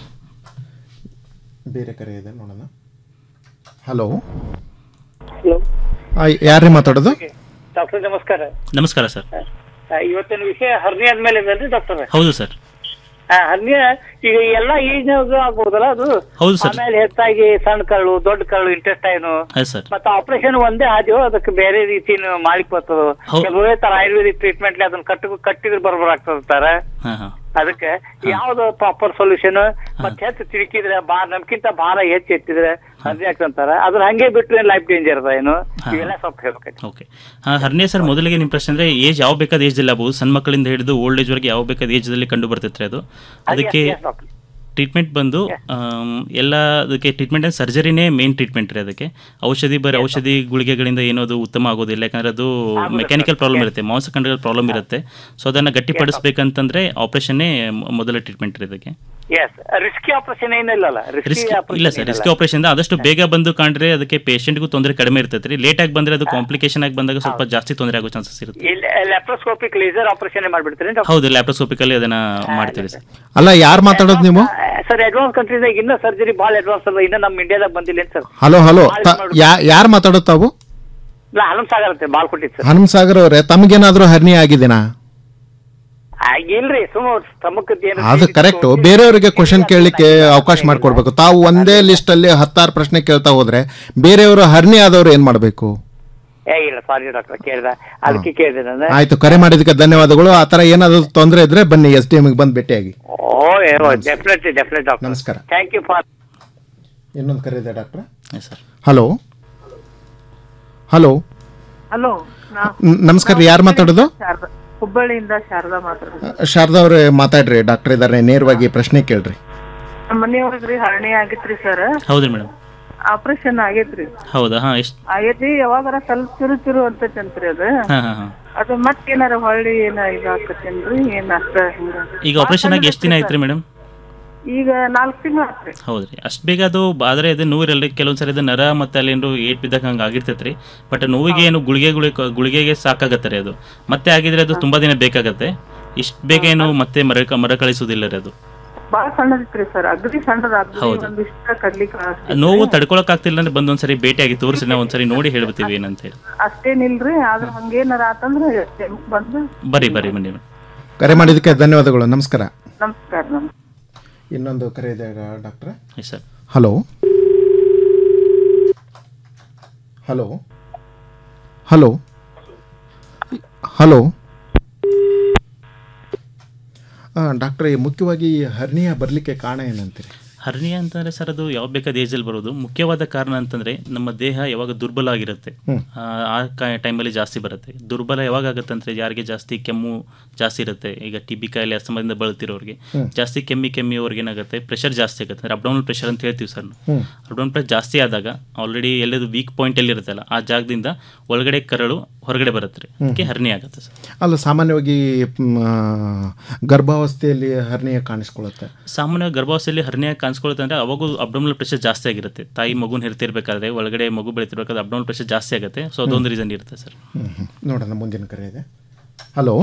ಬೇರೆ ಕರೆ ಇದೆ ನೋಡೋಣ ಹಲೋ ಯಾರ್ರಿ ಮಾತಾಡೋದು ಡಾಕ್ಟರ್ ನಮಸ್ಕಾರ ನಮಸ್ಕಾರ ಸರ್ ಆ, ಇವತ್ತಿನ ವಿಷಯ ಹರ್ನಿ ಆದ್ಮೇಲೆ ಇದಲ್ರಿ ಡಾಕ್ಟರ್ ಹೌದು ಸರ್ ಹರ್ನಿಯ ಈಗ ಎಲ್ಲಾ ಏಜ್ನಾಗ ಆಗ್ಬೋದಲ್ಲ ಅದು ಹೌದು ಸರ್ ಆಮೇಲೆ ಹೆಚ್ಚಾಗಿ ಸಣ್ಣ ಕಳ್ಳು ದೊಡ್ಡ ಕಳ್ಳು ಇಂಟೆಸ್ಟೈನು ಹಾಂ ಸರ್ ಮತ್ತೆ ಆಪರೇಷನ್ ಒಂದೇ ಆದ್ಯೋ ಅದಕ್ಕೆ ಬೇರೆ ರೀತಿನ ಮಾಡ್ಲಿಕ್ ಬರ್ತದ ಹೌದ್. ಕೆಲವೇ ತರ ಆಯುರ್ವೇದಿಕ್ ಟ್ರೀಟ್ಮೆಂಟ್ ಅದನ್ನ ಕಟ್ಟು ಕಟ್ಟಿದ್ರೆ ಬರ್ಬರಾಗ್ತದ ಹಾಂ ಹಾಂ ಅದಕ್ಕೆ ಯಾವ್ದು ಪ್ರಾಪರ್ ಸೊಲ್ಯೂಷನ್ ಮತ್ತೆ ಹೆಚ್ಚು ತಿರುಕಿದ್ರೆ ಭಾರ ನಮ್ಕಿಂತ ಭಾರ ಹೆಚ್ಚು ಎತ್ತಿದ್ರೆ ಅದೇ ಆಗ್ತಂತಾರ ಅದ್ರ ಹಂಗೆ ಬಿಟ್ರೆ ಲೈಫ್ ಡೇಂಜರ್ ಅದ ಏನು ಇವೆಲ್ಲ ಸ್ವಲ್ಪ ಹೇಳ್ಬೇಕೈತಿ ಓಕೆ ಹಾಂ ಹರ್ನಿಯ ಸರ್ ಮೊದಲಿಗೆ ನಿಮ್ಮ ಪ್ರಶ್ನೆ ಅಂದರೆ ಏಜ್ ಯಾವ ಬೇಕಾದ ಏಜ್ದಲ್ಲಿ ಆಗ್ಬೋದು ಸಣ್ಣ ಮಕ್ಕಳಿಂದ ಹಿಡಿದು ಓಲ್ಡ್ ಏಜ್ವರೆಗೆ ಯಾವ ಬೇಕಾದ ಏಜ್ದಲ್ಲಿ ಕಂಡು ಬರ್ತೈತೆ ಅದು ಅದಕ್ಕೆ yes, doctor. ಟ್ರೀಟ್ಮೆಂಟ್ ಬಂದು ಆಮ್, ಎಲ್ಲ ಅದಕ್ಕೆ ಟ್ರೀಟ್ಮೆಂಟ್ ಸರ್ಜರಿನೇ ಮೇನ್ ಟ್ರೀಟ್ಮೆಂಟ್ ರೀ ಅದಕ್ಕೆ ಔಷಧಿ ಬರೀ ಔಷಧಿ ಗುಳಿಗೆಗಳಿಂದ ಏನೋದು ಉತ್ತಮ ಆಗೋದಿಲ್ಲ ಯಾಕಂದ್ರೆ ಅದು ಮೆಕ್ಯಾನಿಕಲ್ ಪ್ರಾಬ್ಲಮ್ ಇರುತ್ತೆ ಮಾಂಸಖಂಡಗಳ ಪ್ರಾಬ್ಲಮ್ ಇರುತ್ತೆ ಸೊ ಅದನ್ನು ಗಟ್ಟಿಪಡಿಸ್ಬೇಕಂತಂದ್ರೆ ಆಪರೇಷನ್ನೇ ಮೊದಲ ಟ್ರೀಟ್ಮೆಂಟ್ ರೀ ಇದಕ್ಕೆ ಎಸ್ ರಿಸ್ಕಿ ಆಪರೇಷನ್ ಏನಿಲ್ಲಲ್ಲ ರಿಸ್ಕ್ ರಿಸ್ಕಿ ಇಲ್ಲ ಸರ್ ರಿಸ್ಕ್ ಆಪರೇಷನ್ ಆದಷ್ಟು ಬೇಗ ಬಂದು ಕಂಡ್ರೆ ಅದಕ್ಕೆ ಪೇಷಂಟ್ಗೂ ತೊಂದರೆ ಕಡಿಮೆ ಇರ್ತೈತೆ ರೀ ಲೇಟ್ ಆಗಿ ಬಂದ್ರೆ ಅದು ಕಾಂಪ್ಲಿಕೇಶನ್ ಆಗಿ ಬಂದಾಗ ಸ್ವಲ್ಪ ಜಾಸ್ತಿ ತೊಂದರೆ ಆಗೋ ಚಾನ್ಸಸ್ ಇರುತ್ತೆ ಲ್ಯಾಪ್ರೋಸ್ಕೋಪಿಕ್ ಲೇಸರ್ ಆಪರೇಷನ್ ಮಾಡ್ಬಿಡ್ತೀರಿ ಹೌದು ಲ್ಯಾಪ್ರೋಸ್ಕೋಪಿಕಲ್ಲಿ ಅದನ್ನ ಮಾಡ್ತೀವಿ ಸರ್ ಅಲ್ಲ ಯಾರು ಮಾತಾಡೋದು ನೀವು ಸರ್ ಅಡ್ವಾನ್ಸ್ ಕಂಟ್ರೀದಾಗ ಇನ್ನೂ ಸರ್ಜರಿ ಭಾಳ ಅಡ್ವಾನ್ಸ್ ಅದ ಇನ್ನ ನಮ್ಮ ಇಂಡಿಯಾದಾಗ ಬಂದಿಲ್ಲ ಏನ್ ಸರ್ ಹಲೋ ಹಲೋ ಯಾರು ಮಾತಾಡೋದು ತಾವು ಇಲ್ಲ ಹಲಂ ಸಾಗರ್ ಅಂತೆ ಬಾಲ್ ಕೊಟ್ಟಿತ್ತು ಸರ್ ಹನುಮಸಾಗರ್ ಅವರೇ ತಮಗೇನಾದ್ರೂ ಹರ್ನಿ ಆಗಿದೆನಾ ಇಲ್ರಿ ಸುಮ್ಮ ತಮಕದ್ ಏನು ಅದು ಕರೆಕ್ಟು ಬೇರೆಯವರಿಗೆ ಕ್ವಶನ್ ಕೇಳಲಿಕ್ಕೆ ಅವಕಾಶ ಮಾಡಿಕೊಡ್ಬೇಕು ತಾವು ಒಂದೇ ಲಿಸ್ಟ್ ಅಲ್ಲಿ ಹತ್ತಾರು ಪ್ರಶ್ನೆ ಕೇಳ್ತಾ ಹೋದ್ರೆ ಬೇರೆಯವರು ಹರ್ನಿ ಆದವರು ಏನ್ ಮಾಡಬೇಕು ಏ ಇಲ್ಲ ಸಾರಿ ಡಾಕ್ಟರ್ ಕೇಳ್ದ ಅದಕ್ಕೆ ಕೇಳಿದೆ ನಾನು ಆಯ್ತು ಕರೆ ಮಾಡಿದಕ್ಕೆ ಧನ್ಯವಾದಗಳು ಆ ಥರ ಏನಾದರೂ ತೊಂದರೆ ಇದ್ರೆ ಬನ್ನಿ ಎಸ್ ಡಿ ಎಮ್ಗೆ ಬಂದು ಭೇಟಿಯಾಗಿ ಓ ಡೆಫಿನೆಟ್ಲಿ ಡೆಫಿನೆಟ್ ಡಾಕ್ಟರ್ ನಮಸ್ಕಾರ ಥ್ಯಾಂಕ್ ಯು ಫಾರ್ ಇನ್ನೊಂದು ಕರೆ ಇದೆ ಡಾಕ್ಟ್ರ ಸರ್ ಹಲೋ ಹಲೋ ಹಲೋ ನ್- ನಮಸ್ಕಾರ ರೀ ಯಾರು ಮಾತಾಡೋದು ಶಾರದಾ ಹುಬ್ಬಳ್ಳಿಯಿಂದ ಶಾರದಾ ಮಾತಾಡೋದು ಶಾರದಾ ಅವ್ರೆ ಮಾತಾಡ್ರಿ ಡಾಕ್ಟರ್ ಇದಾರೆ ನೇರವಾಗಿ ಪ್ರಶ್ನೆ ಕೇಳ್ರಿ ನಮ್ಮ ಮನೆಯವ್ರಿಗ್ರಿ ಹರಣಿ ಆಗಿತ್ರಿ ಸರ್ ಹೌದ್ರಿ ಮೇಡಮ್ ಆಪರೇಷನ್ ಆಗೇತ್ರಿ ಹೌದಾ ಹಾಂ ಎಷ್ಟು ಆಗೇತಿ ಯಾವಾಗಾರ ಸ್ವಲ್ಪ ಚುರು ಚುರು ಅಂತೈತಂತ್ರಿ ಅದು ಹಾಂ ಹಾಂ ಹಾಂ ಅದು ಮತ್ತೇನಾರ ಹೊಳ್ಳಿ ಏನ ಇದಾಕತ್ತೇನ್ರಿ ಏನ್ ಅಷ್ಟ ಹಿಂಗ ಈಗ ಆಪರೇಷನ್ ಆಗಿ ಎಷ್ಟು ದಿನ ಆಯ್ತು ರೀ ಮೇಡಮ್ ಈಗ ನಾಲ್ಕು ತಿಂಗಳು ಆತ್ರಿ ಹೌದ್ರಿ ಅಷ್ಟು ಬೇಗ ಅದು ಆದರೆ ಅದು ನೋವಿರಲ್ಲ ಕೆಲವೊಂದು ಸರಿ ಅದು ನರ ಮತ್ತು ಅಲ್ಲೇನು ಏಟ್ ಬಿದ್ದಾಗ ಹಂಗೆ ಆಗಿರ್ತೈತೆ ರೀ ಬಟ್ ನೋವಿಗೆ ಏನು ಗುಳಿಗೆ ಗುಳಿಗೆ ಗುಳಿಗೆಗೆ ಸಾಕಾಗತ್ತೆ ರೀ ಅದು ಮತ್ತೆ ಆಗಿದ್ರೆ ಅದು ತುಂಬ ದಿನ ಬೇಕಾಗತ್ತೆ ಇಷ್ಟು ಬೇಗ ಏನು ಮತ್ತೆ ಮರ ಮರಕಳಿಸೋದಿಲ್ಲ ರೀ ಅದು ಬಾಳ ಸಣ್ಣದಿತ್ರಿ ಸರ್ ಅಗದಿ ಸಣ್ಣದ ಅಗದಿ ಹೌದು. ಒಂದಿಷ್ಟ ಕಡ್ಲಿಕ್ಕೆ ಆ ನೋವು ತಡ್ಕೊಳಕ್ ಆಗ್ತಿಲ್ಲ ಅಂದ್ರೆ ಬಂದು ಒಂದ್ಸರಿ ಭೇಟಿಯಾಗಿ ತೋರಿಸಿ ನಾವು ಒಂದ್ಸರಿ ನೋಡಿ ಹೇಳ್ಬಿಡ್ತೀವಿ ಏನಂತ ಹೇಳಿ ಅಷ್ಟೇನಿಲ್ರಿ ಆದ್ರ ಹಂಗೇನಾರ ಆತಂದ್ರ ಬಂದು ಬರ್ರಿ ಬರ್ರಿ ಬನ್ನಿ ಕರೆ ಮಾಡಿದ್ದಕ್ಕೆ ಧನ್ಯವಾದಗಳು ನಮಸ್ಕಾರ ನಮಸ್ಕಾರ ನಮಸ್ಕಾರ ಇನ್ನೊಂದು ಕರೆ ಇದೆ ಡಾಕ್ಟ್ರೆ yes sir hello hello hello hello ಡಾಕ್ಟ್ರೆ ಮುಖ್ಯವಾಗಿ ಈ ಹರ್ನಿಯ ಬರಲಿಕ್ಕೆ ಕಾರಣ ಏನಂತೀರಿ ಹರ್ನಿಯಾ ಅಂತಂದರೆ ಸರ್ ಅದು ಯಾವ ಬೇಕಾದ ಏಜಲ್ಲಿ ಬರೋದು ಮುಖ್ಯವಾದ ಕಾರಣ ಅಂತಂದರೆ ನಮ್ಮ ದೇಹ ಯಾವಾಗ ದುರ್ಬಲ ಆಗಿರುತ್ತೆ ಹ್ಮ್. ಆ, ಆ ಟೈಮಲ್ಲಿ ಜಾಸ್ತಿ ಬರುತ್ತೆ ದುರ್ಬಲ ಯಾವಾಗ ಆಗುತ್ತೆ ಅಂದರೆ ಯಾರಿಗೆ ಜಾಸ್ತಿ ಕೆಮ್ಮು ಜಾಸ್ತಿ ಇರುತ್ತೆ ಈಗ ಟಿ ಬಿ ಕಾಯಿಲೆ ಅಸ್ತಮದಿಂದ ಬಳಲ್ತಿರೋರಿಗೆ ಹ್ಮ್. ಜಾಸ್ತಿ ಕೆಮ್ಮಿ ಕೆಮ್ಮಿ ಅವ್ರಿಗೆ ಏನಾಗುತ್ತೆ ಪ್ರೆಷರ್ ಜಾಸ್ತಿ ಆಗುತ್ತೆ ಅಂದರೆ ಅಬ್ಡೌನಲ್ ಪ್ರೆಷರ್ ಅಂತ ಹೇಳ್ತೀವಿ ಸರ್ ನಾವು ಹ್ಮ್. ಅಬ್ಡೌನಲ್ ಪ್ರೆಷರ್ ಜಾಸ್ತಿ ಆದಾಗ ಆಲ್ರೆಡಿ ಎಲ್ಲದು ವೀಕ್ ಪಾಯಿಂಟ್ ಎಲ್ಲಿ ಇರುತ್ತಲ್ಲ ಆ ಜಾಗದಿಂದ ಒಳಗಡೆ ಕರಳು ಹೊರಗಡೆ ಬರುತ್ತೆ ರೀ ಹ್ಮ್. ಅದಕ್ಕೆ ಹರ್ನಿ ಆಗುತ್ತೆ ಸರ್ ಅಲ್ಲ ಸಾಮಾನ್ಯವಾಗಿ ಮ್, ಆ, ಗರ್ಭಾವಸ್ಥೆಯಲ್ಲಿ ಹರ್ನಿಯ ಕಾಣಿಸ್ಕೊಳ್ಳುತ್ತೆ ಸಾಮಾನ್ಯವಾಗಿ ಗರ್ಭಾವಸ್ಥೆಯಲ್ಲಿ ಹರ್ನಿಯ ಕಾಣಿಸ್ಕೊಳ್ಳುತ್ತೆ ಅಂದರೆ ಅವಾಗೂ ಅಬ್ಡೋಮಿನಲ್ ಪ್ರೆಷರ್ ಜಾಸ್ತಿ ಆಗಿರುತ್ತೆ ತಾಯಿ ಮಗುನ ಹೆರ್ತಿರ್ಬೇಕಾದ್ರೆ ಒಳಗಡೆ ಮಗು ಬೆಳಿತಿರ್ಬೇಕಾದ್ರೆ ಅಬ್ಡೋಮಿನಲ್ ಪ್ರೆಷರ್ ಜಾಸ್ತಿ ಆಗುತ್ತೆ ಸೊ ಅದೊಂದು ರೀಸನ್ ಇರುತ್ತೆ ಸರ್ ಹ್ಮ್, ಹ್ಮ್. ನೋಡೋಣ ಮುಂದಿನ ಕರೆ ಇದೆ ಹಲೋ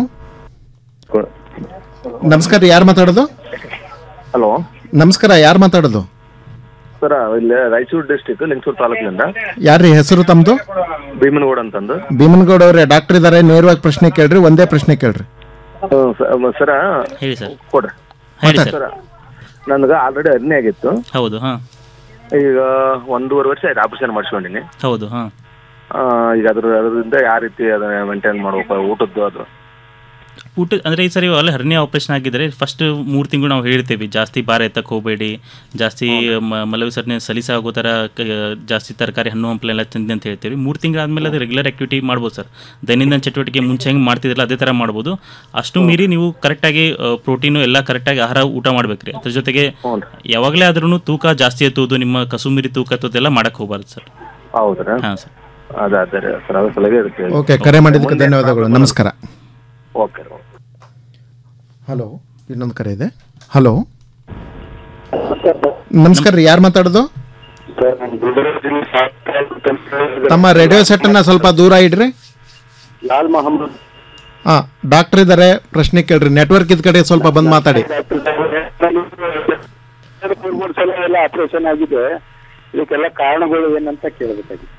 ನಮಸ್ಕಾರ ಯಾರು ಮಾತಾಡೋದು ಹಲೋ ನಮಸ್ಕಾರ ಯಾರು ಮಾತಾಡೋದು ಸರ್ ಇಲ್ಲಿ ರಾಯಚೂರು ಡಿಸ್ಟಿಕ್ ಲಿಂಗಸೂರು ತಾಲೂಕಿನಿಂದ ಯಾರ್ರೀ ಹೆಸರು ತಮ್ಮದು ಭೀಮನಗೌಡ ಅಂತಂದು ಭೀಮನಗೌಡ ಅವರೇ ಡಾಕ್ಟರ್ ಇದ್ದಾರೆ ನೇರವಾಗಿ ಪ್ರಶ್ನೆ ಕೇಳ್ರಿ ಒಂದೇ ಪ್ರಶ್ನೆ ಕೇಳ್ರಿ ಹ್ಮ್, ಸ- ಮ- ಸರ ಹೇಳಿ ಸರ್ ಕೊಡ್ರಿ ಹೇಳಿ ಸರ್ ಸರ ನನಗೆ ಆಲ್ರೆಡಿ ಅರ್ನಿ ಆಗಿತ್ತು ಹೌದು ಹಾಂ ಈಗ ಒಂದೂವರೆ ವರ್ಷ ಆಯ್ತು ಆಪರೇಷನ್ ಮಾಡಿಸ್ಕೊಂಡಿನಿ ಹೌದು ಹಾಂ ಈಗ ಅದ್ರ ಅದರಿಂದ ಯಾವ ರೀತಿ ಅದನ್ನ ಮೇಂಟೈನ್ ಮಾಡ್ಬೇಕು ಊಟದ್ದು ಅದು ಊಟ ಅಂದರೆ ಈ ಸರಿ ಅಲ್ಲ ಹರ್ನಿಯ ಆಪರೇಷನ್ ಆಗಿದ್ದರೆ ಫಸ್ಟ್ ಮೂರು ತಿಂಗಳು ನಾವು ಹೇಳ್ತೇವೆ ಜಾಸ್ತಿ ಭಾರ ಎತ್ತಕ್ಕೆ ಹೋಗಬೇಡಿ ಜಾಸ್ತಿ ಮ- ಮಲವಿಸರ್ಜನೆ ಸಲೀಸಾಗೋ ಥರ ಕ- ಜಾಸ್ತಿ ತರಕಾರಿ ಹಣ್ಣು ಹಂಪಲೆಲ್ಲ ತಿಂದು ಅಂತ ಹೇಳ್ತೀವಿ ಮೂರು ತಿಂಗಳಾದ್ಮೇಲೆ ಅದು ರೆಗ್ಯುಲರ್ ಆ್ಯಕ್ಟಿವಿಟಿ ಮಾಡ್ಬೋದು ಸರ್ ದೈನಂದಿನ ಚಟುವಟಿಕೆ ಮುಂಚೆ ಹೆಂಗೆ ಮಾಡ್ತಿದ್ರಲ್ಲ ಅದೇ ಥರ ಮಾಡ್ಬೋದು ಅಷ್ಟು ಮೀರಿ ನೀವು ಕರೆಕ್ಟಾಗಿ ಪ್ರೋಟೀನು ಎಲ್ಲ ಕರೆಕ್ಟಾಗಿ ಆಹಾರ ಊಟ ಮಾಡ್ಬೇಕು ರೀ ಅದ್ರ ಜೊತೆಗೆ ಯಾವಾಗಲೇ ಆದ್ರೂ ತೂಕ ಜಾಸ್ತಿ ಎತ್ತುವುದು ನಿಮ್ಮ ಕಸು ಮೀರಿ ತೂಕ ಎತ್ತೋದೆಲ್ಲ ಮಾಡಕ್ಕೆ ಹೋಗ್ಬಾರ್ದು ಸರ್ ಹೌದ್ರಾ ಹಾಂ ಸರ್ ಅದ ಅದೇ ಸರ್ ಅದ್ರ ಸಲಹೆ ಇರುತ್ತೆ ಓಕೆ ಕರೆ ಮಾಡಿದ್ದಕ್ಕೆ ಧನ್ಯವಾದಗಳು ನಮಸ್ಕಾರ ಓಕೆ ಹಲೋ ಇನ್ನೊಂದು ಕರೆ ಇದೆ ಹಲೋ ನಮಸ್ಕಾರ ರೀ ಯಾರು ಮಾತಾಡೋದು ತಮ್ಮ ರೇಡಿಯೋ ಸೆಟ್ ಅನ್ನ ಸ್ವಲ್ಪ ದೂರ ಇಡ್ರಿ ಲಾಲ್ ಮೊಹಮ್ಮದ್ ಹಾ ಡಾಕ್ಟರ್ ಇದ್ದಾರೆ ಪ್ರಶ್ನೆ ಕೇಳ್ರಿ ನೆಟ್ವರ್ಕ್ ಇದ್ ಕಡೆ ಸ್ವಲ್ಪ ಬಂದ್ ಮಾತಾಡಿ ಮೂರು ಸಲ ಎಲ್ಲ ಆಪರೇಷನ್ ಆಗಿದೆ ಇದಕ್ಕೆಲ್ಲ ಕಾರಣಗಳು ಏನಂತ ಕೇಳಬೇಕಾಗಿತ್ತು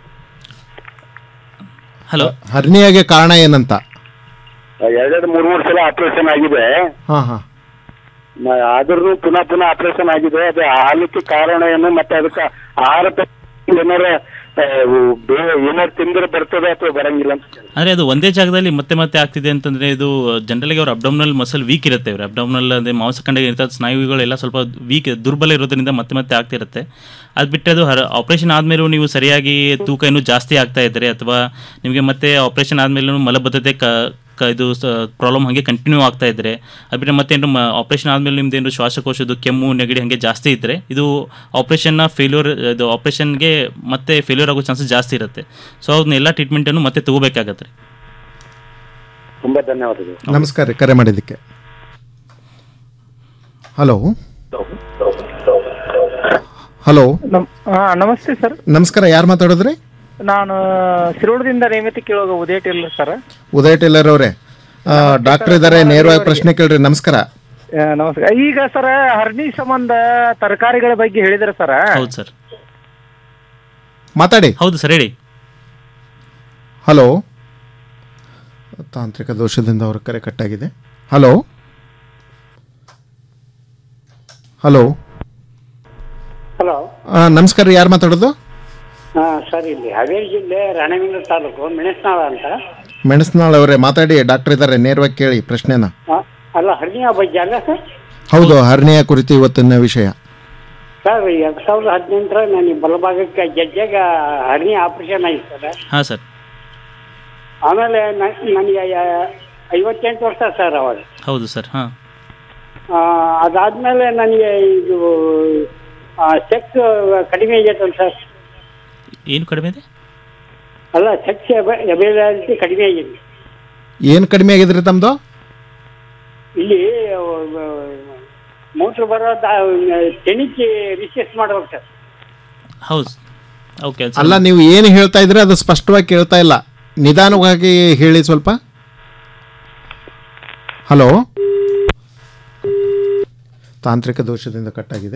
ಹಲೋ ಹರ್ನಿಯಾಗೆ ಕಾರಣ ಏನಂತ ಎರಡೆರಡು ಮೂರು ಮೂರು ಸಲ ಆಪರೇಷನ್ ಆಗಿದೆ ಹಾ ಹಾ ಆದ್ರೂ ಪುನಃ ಪುನಃ ಆಪರೇಷನ್ ಆಗಿದೆ ಅದು ಹಾಲಿಕ್ಕೆ ಕಾರಣ ಏನು ಮತ್ತೆ ಅದಕ್ಕೆ ಆಹಾರ ಪದ್ಧತಿ ಏನಾರ ಆ, ಬೇ- ಏನಾರು ತಿಂದ್ರೆ ಬರ್ತದೆ ಅಥವಾ ಬರಂಗಿಲ್ಲ ಅಂತ ಕೇಳಿ. ಅಂದರೆ ಅದು ಒಂದೇ ಜಾಗದಲ್ಲಿ ಮತ್ತೆ ಮತ್ತೆ ಆಗ್ತಿದೆ ಅಂತಂದರೆ ಇದು ಜನರಲ್ಗೆ ಅವ್ರ ಅಬ್ಡಮ್ನಲ್ ಮಸಲ್ ವೀಕ್ ಇರುತ್ತೆ ಅವ್ರ ಅಬ್ಡಮ್ನಲ್ ಅಂದರೆ ಮಾಂಸಖಂಡ ಇರ್ತದೆ ಸ್ನಾಯುಗಳೆಲ್ಲ ಸ್ವಲ್ಪ ವೀಕ್ ದುರ್ಬಲ ಇರೋದ್ರಿಂದ ಮತ್ತೆ ಮತ್ತೆ ಆಗ್ತಿರುತ್ತೆ ಅದು ಬಿಟ್ಟರೆ ಅದು ಹರ ಆಪ್ರೇಷನ್ ಆದಮೇಲೂ ನೀವು ಸರಿಯಾಗಿ ತೂಕ ಇನ್ನೂ ಜಾಸ್ತಿ ಆಗ್ತಾ ಇದ್ದರೆ ಅಥವಾ ನಿಮಗೆ ಮತ್ತೆ ಆಪ್ರೇಷನ್ ಆದಮೇಲೂ ಮಲಬದ್ಧತೆ ಕ ಕ ಇದು ಪ್ರಾಬ್ಲಮ್ ಹಾಗೆ ಕಂಟಿನ್ಯೂ ಆಗ್ತಾ ಇದ್ದರೆ ಅದು ಬಿಟ್ಟರೆ ಮತ್ತೇನು ಆಪ್ರೇಷನ್ ಆದಮೇಲೆ ನಿಮ್ದು ಏನು ಶ್ವಾಸಕೋಶದ್ದು ಕೆಮ್ಮು ನೆಗಡಿ ಹಾಗೆ ಜಾಸ್ತಿ ಇದ್ದರೆ ಇದು ಆಪ್ರೇಷನ್ನ ಫೇಲ್ಯೂರ್ ಇದು ಆಪ್ರೇಷನ್ಗೆ ಮತ್ತೆ ಫೇಲ್ಯೂರ್ ಆಗೋ ಚಾನ್ಸಸ್ ಜಾಸ್ತಿ ಇರುತ್ತೆ ಸೊ ಅದನ್ನೆಲ್ಲ ಟ್ರೀಟ್ಮೆಂಟನ್ನು ಮತ್ತೆ ತಗೋಬೇಕಾಗತ್ತೆ ರೀ ತುಂಬಾ ಧನ್ಯವಾದಗಳು ನಮಸ್ಕಾರ ರೀ ಕರೆ ಮಾಡಿದ್ದಕ್ಕೆ ಹಲೋ ಹಲೋ ಹಾ ನಮಸ್ತೆ ಸರ್ ನಮಸ್ಕಾರ ಯಾರು ಮಾತಾಡೋದ್ರಿ ನಾನು ಶಿರೋಡದಿಂದ ನೇಮತಿ ಕೇಳುವಾಗ ಉದಯ ಇಲ್ಲ ಸರ್ ಉದಯ್ ಟೇಲರ್ ಅವರೇ ಡಾಕ್ಟರ್ ಇದ್ದಾರೆ ನೇರವಾಗಿ ಪ್ರಶ್ನೆ ಕೇಳ್ರಿ ನಮಸ್ಕಾರ ನಮಸ್ಕಾರ ಈಗ ಸರ್ ಹರ್ನಿ ಸಂಬಂಧ ತರಕಾರಿಗಳ ಬಗ್ಗೆ ಹೇಳಿದ್ರೆ ಸರ್ ಹೌದು ಸರ್ ಮಾತಾಡಿ ಹೌದು ಸರ್ ಹೇಳಿ ಹಲೋ ತಾಂತ್ರಿಕ ದೋಷದಿಂದ ಅವ್ರ ಕರೆ ಕಟ್ಟಾಗಿದೆ ಹಲೋ ಹಲೋ ಹಲೋ ನಮಸ್ಕಾರ ರೀ ಯಾರು ಮಾತಾಡೋದು ಹಾ ಸರ್ ಇಲ್ಲಿ ಹಾವೇರಿ ಜಿಲ್ಲೆ ರಾಣೆಬೆನ್ನೂರು ತಾಲೂಕು ಮೆಣಸ್ನಾಳ ಅಂತ ಮೆಣಸ್ನಾಳ್ ಅವರೇ ಮಾತಾಡಿ ಡಾಕ್ಟರ್ ಇದ್ದಾರೆ ನೇರವಾಗಿ ಕೇಳಿ ಪ್ರಶ್ನೆನ ಆ, ಅಲ್ಲ ಹರ್ನಿಯ ಬಗ್ಗೆ ಅಲ್ಲ ಸರ್ ಹೌದು ಹರ್ನಿಯ ಕುರಿತು ಇವತ್ತಿನ ವಿಷಯ ಸರ್ ಎರಡ್ ಸಾವಿರದ ಹದಿನೆಂಟರ ನನಗೆ ಬಲಭಾಗಕ್ಕೆ ಜಜ್ಜಾಗ ಹರ್ನಿಯ ಆಪರೇಷನ್ ಆಯ್ತು ಸರ್ ಹಾಂ ಸರ್ ಆಮೇಲೆ ನ- ನನಗೆ ಯ- ಐವತ್ತೆಂಟು ವರ್ಷ ಸರ್ ಅವಾಗ ಹೌದು ಸರ್ ಹಾಂ ಆ, ಅದಾದ್ಮೇಲೆ ನನಗೆ ಇದು ಸೆಕ್ಸ್ ಕಡಿಮೆ ಆಗೈತಲ್ಲ ಸರ್ ಏನು ಕಡಿಮೆ ಇದೆ ಅಲ್ಲ ಸೆಕ್ಸ್ ಅವೈಲಬಿಲಿಟಿ ಕಡಿಮೆ ಆಗಿದೆ ಏನು ಕಡಿಮೆ ಆಗಿದ್ರಿ ತಮ್ಮದು ಇಲ್ಲಿ ಮೂತ್ರ ಬರೋದ ತೆಣಿಕೆ ರಿಸರ್ಚ್ ಮಾಡ್ಬೇಕು ಸರ್ ಹೌದು ಓಕೆ ಅಲ್ಲ ನೀವು ಏನು ಹೇಳ್ತಾ ಇದ್ರೆ ಅದು ಸ್ಪಷ್ಟವಾಗಿ ಕೇಳ್ತಾ ಇಲ್ಲ ನಿಧಾನವಾಗಿ ಹೇಳಿ ಸ್ವಲ್ಪ ಹಲೋ ತಾಂತ್ರಿಕ ದೋಷದಿಂದ ಕಟ್ಟಾಗಿದೆ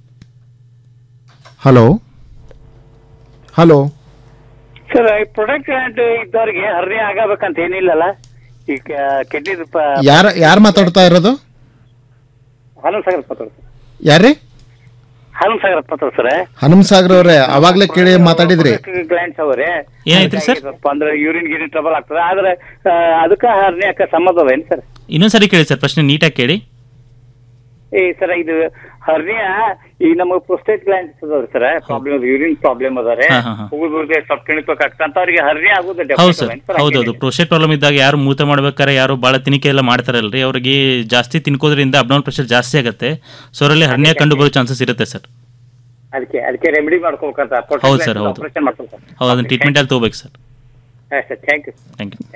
ಹಲೋ ಹಲೋ ಸರ್ ಪ್ರೊಡಕ್ಟ್ ಇದ್ದವ್ರಿಗೆ ಹರ್ನಿ ಆಗಬೇಕಂತ ಏನಿಲ್ಲಲ್ಲ ಈಗ ಕೆಟ್ಟಿದ್ ಯಾರ ಯಾರು ಮಾತಾಡ್ತಾ ಇರೋದು ಹನುಮ ಸಾಗರ್ ಪತ್ರ ಯಾರ್ರಿ ಹನುಮ ಸಾಗರ್ ಪತ್ರ ಸರ್ ಹನುಮ ಸಾಗರ್ ಅವರೇ ಅವಾಗ್ಲೇ ಕೇಳಿ ಮಾತಾಡಿದ್ರಿ ಕ್ಲೈಂಟ್ಸ್ ಅವರೇ ಏನಾಯ್ತ್ರಿ ಸರ್? ಸ್ವಲ್ಪ ಅಂದ್ರೆ ಯೂರಿನ್ ಗಿರಿನ್ ಟ್ರಬಲ್ ಆಗ್ತದೆ ಆದ್ರೆ ಆ, ಅದಕ್ಕ ಹರ್ನಿ ಅಕ್ಕ ಸಂಬಂಧ ಅದೇನು ಸರ್ ಇನ್ನೊಂದು ಸರಿ ಕೇಳಿ ಸರ್ ಪ್ರಶ್ನೆ ನೀಟಾಗಿ ಕೇಳಿ ಈ ಸರ ಇದು ಹರ್ನಿಯ ಈಗ ನಮಗೆ ಪ್ರೊಸ್ಟೇಟ್ ಗ್ಲ್ಯಾಂಡ್ಸ್ ಅದಾವ್ರಿ ಸರ್ ಪ್ರಾಬ್ಲಮ್ ಯೂರಿನ್ ಪ್ರಾಬ್ಲಮ್ ಅದಾರೆ ಹಾ, ಹಾ, ಹಾ. ಹೋಗುದು ಸ್ವಲ್ಪ ಕಿಣಿಬೇಕಾಗ್ತದೆ ಅಂತವ್ರಿಗೆ ಹರ್ನಿಯ ಆಗುದು ಹೌದು ಸರ್ ಹೌದೌದು ಪ್ರೋಸ್ಟೇಟ್ ಪ್ರಾಬ್ಲಮ್ ಇದ್ದಾಗ ಯಾರು ಮೂತ ಮಾಡ್ಬೇಕಾದ್ರೆ ಯಾರು ಭಾಳ ತಿನಿಕೆ ಎಲ್ಲ ಮಾಡ್ತಾರಲ್ರಿ ಅವ್ರಿಗೆ ಜಾಸ್ತಿ ತಿನ್ಕೋದ್ರಿಂದ ಅಬ್ನಾಲ್ ಪ್ರೆಷರ್ ಜಾಸ್ತಿ ಆಗುತ್ತೆ ಸೊ ಅವರಲ್ಲಿ ಹರ್ನಿಯ ಕಂಡು ಬರೋ ಚಾನ್ಸಸ್ ಇರುತ್ತೆ ಸರ್ ಅದಕ್ಕೆ ಅದಕ್ಕೆ ರೆಮಿಡಿ ಮಾಡ್ಕೋಬೇಕಂತ ಹೌದು ಸರ್ ಹೌದು ಆಪರೇಷನ್ ಮಾಡ್ಕೊಳ್ತಾರೆ ಹೌದು ಅದನ್ನ ಟ್ರೀಟ್ಮೆಂಟ್ ಅಲ್ಲಿ ತಗೋಬೇಕು sir sir thank you thank you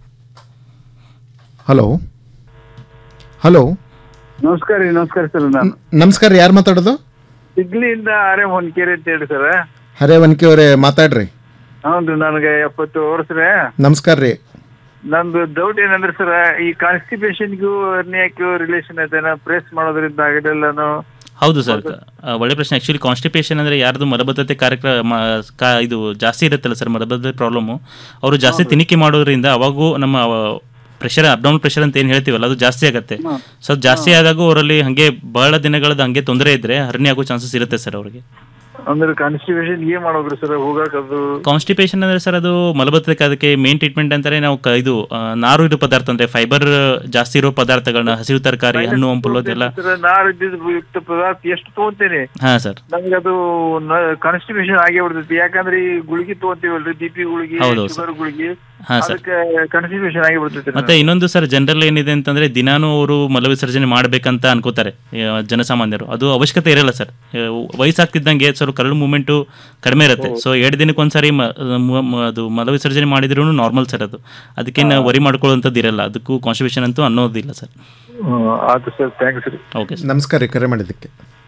hello hello ನಮಸ್ಕಾರ ರೀ ನಮಸ್ಕಾರ ಸರ್ ನಾನು ನಮಸ್ಕಾರ ಯಾರು ಮಾತಾಡೋದು ಸಿಗ್ಲಿಯಿಂದ ಆರೆ ಹೊನ್ಕೆರೆ ಅಂತ ಹೇಳಿ ಸರ್ ಹರೇ ವನ್ಕಿ ಅವರೇ ಮಾತಾಡ್ರಿ ಹೌದು ನನಗೆ ಎಪ್ಪತ್ತು ವರ್ಷ ರೀ ನಮಸ್ಕಾರ ರೀ ನಂದು ಡೌಟ್ ಏನಂದ್ರೆ ಸರ್ ಈ ಕಾನ್ಸ್ಟಿಪೇಷನ್ಗೂ ಅರ್ನಿಯಾಕ್ಕೂ ರಿಲೇಷನ್ ಐತೆನ ಪ್ರೆಸ್ ಮಾಡೋದ್ರಿಂದ ಆಗದೆಲ್ಲನು ಹೌದು ಸರ್ ಆ, ಒಳ್ಳೆ ಪ್ರಶ್ನೆ ಆ್ಯಕ್ಚುಲಿ ಕಾನ್ಸ್ಟಿಪೇಷನ್ ಅಂದರೆ ಯಾರ್ದು ಮಲಬದ್ಧತೆ ಕಾರ್ಯಕ್ರಮ ಕಾ ಇದು ಜಾಸ್ತಿ ಇರುತ್ತಲ್ಲ ಸರ್ ಮಲಬದ್ಧತೆ ಪ್ರಾಬ್ಲಮ್ಮು ಅವರು ಜಾಸ್ತಿ ತಿನಿಕೆ ಮಾಡೋದ್ರಿಂದ ಅವಾಗೂ ನಮ್ಮ ಪ್ರೆಷರ್ ಅಬ್ಡೌನ್ ಪ್ರೆಷರ್ ಅಂತ ಏನು ಹೇಳ್ತೀವಲ್ಲ ಅದು ಜಾಸ್ತಿ ಆಗುತ್ತೆ ಸೊ ಅದು ಜಾಸ್ತಿ ಆದಾಗೂ ಅವರಲ್ಲಿ ಹಾಗೆ ಬಹಳ ದಿನಗಳದ್ದು ಹಂಗೆ ತೊಂದರೆ ಇದ್ದರೆ ಹರ್ನಿ ಆಗೋ ಚಾನ್ಸಸ್ ಇರುತ್ತೆ ಸರ್ ಅವರಿಗೆ ಅಂದ್ರೆ ಕಾನ್ಸ್ಟಿಪೇಷನ್ ಏನ್ ಮಾಡೋದ್ರಿ ಸರ್ ಹೋಗಕ್ ಅದು ಕಾನ್ಸ್ಟಿಪೇಷನ್ ಅಂದ್ರೆ ಸರ್ ಅದು ಮಲಬದ್ಧತೆ ಅದಕ್ಕೆ ಮೇನ್ ಟ್ರೀಟ್ಮೆಂಟ್ ಅಂತಾರೆ ನಾವು ಕ- ಇದು ಆ, ನಾರು ಇರೋ ಪದಾರ್ಥ ಅಂದ್ರೆ ಫೈಬರ್ ಜಾಸ್ತಿ ಇರೋ ಪದಾರ್ಥಗಳನ್ನ ಹಸಿರು ತರಕಾರಿ ಹಣ್ಣು ಹಂಪಲು ಅದೆಲ್ಲ ಸರ್ ನಾರು ಇದ್ದಿದ್ದು ಯುಕ್ತ ಪದಾರ್ಥ ಎಷ್ಟು ತಗೋತೇನೆ ಹಾ ಸರ್ ನಮ್ಗೆ ಅದು ಕಾನ್ಸ್ಟಿಪೇಷನ್ ಆಗೇ ಬಿಡ್ತೈತಿ ಯಾಕಂದ್ರೆ ಈ ಗುಳಿಗೆ ತಗೋತೀವಲ್ರಿ ಬಿ ಪಿ ಗುಳಿಗೆ ಹೌದೌದು ಶುಗರ್ ಗುಳಿಗೆ ಹಾ, ಸರ್. ಅದಕ್ಕೆ ಕಾನ್ಸ್ಟಿಪೇಷನ್ ಆಗೇ ಬಿಡ್ತೈತಿ ಮತ್ತೆ ಇನ್ನೊಂದು ಸರ್ ಜನರಲ್ ಏನಿದೆ ಅಂತಂದ್ರೆ ದಿನಾನು ಅವರು ಮಲವಿಸರ್ಜನೆ ಮಾಡ್ಬೇಕಂತ ಅನ್ಕೋತಾರೆ ಆ, ಜನಸಾಮಾನ್ಯರು ಅದು ಅವಶ್ಯಕತೆ ಇರಲ್ಲ ಸರ್ ಆ, ವಯಸ್ಸಾಗ್ತಿದ್ದಂಗೆ ಸ್ವಲ್ಪ ಕರಳು ಮೂಮೆಂಟು ಕಡಿಮೆ ಇರುತ್ತೆ ಸೊ ಎರಡು ದಿನಕ್ಕೆ ಒಂದ್ಸರಿ ಮ- ಮ- ಮ- ಅದು ಮಲವಿಸರ್ಜನೆ ಮಾಡಿದ್ರು ನಾರ್ಮಲ್ ಸರ್ ಅದು ಅದಕ್ಕೇನು ವರಿ ಮಾಡ್ಕೊಳ್ಳೋಂಥದ್ದು ಇರಲ್ಲ ಅದಕ್ಕೂ ಕಾನ್ಸ್ಟಿಪೇಷನ್ ಅಂತೂ ಅನ್ನೋದಿಲ್ಲ ಸರ್ ಆಯ್ತು ಸರ್ ಥ್ಯಾಂಕ್ಸ್ ರೀ ಓಕೆ ನಮಸ್ಕಾರ ರೀ ಕರೆ ಮಾಡಿದ್ದಕ್ಕೆ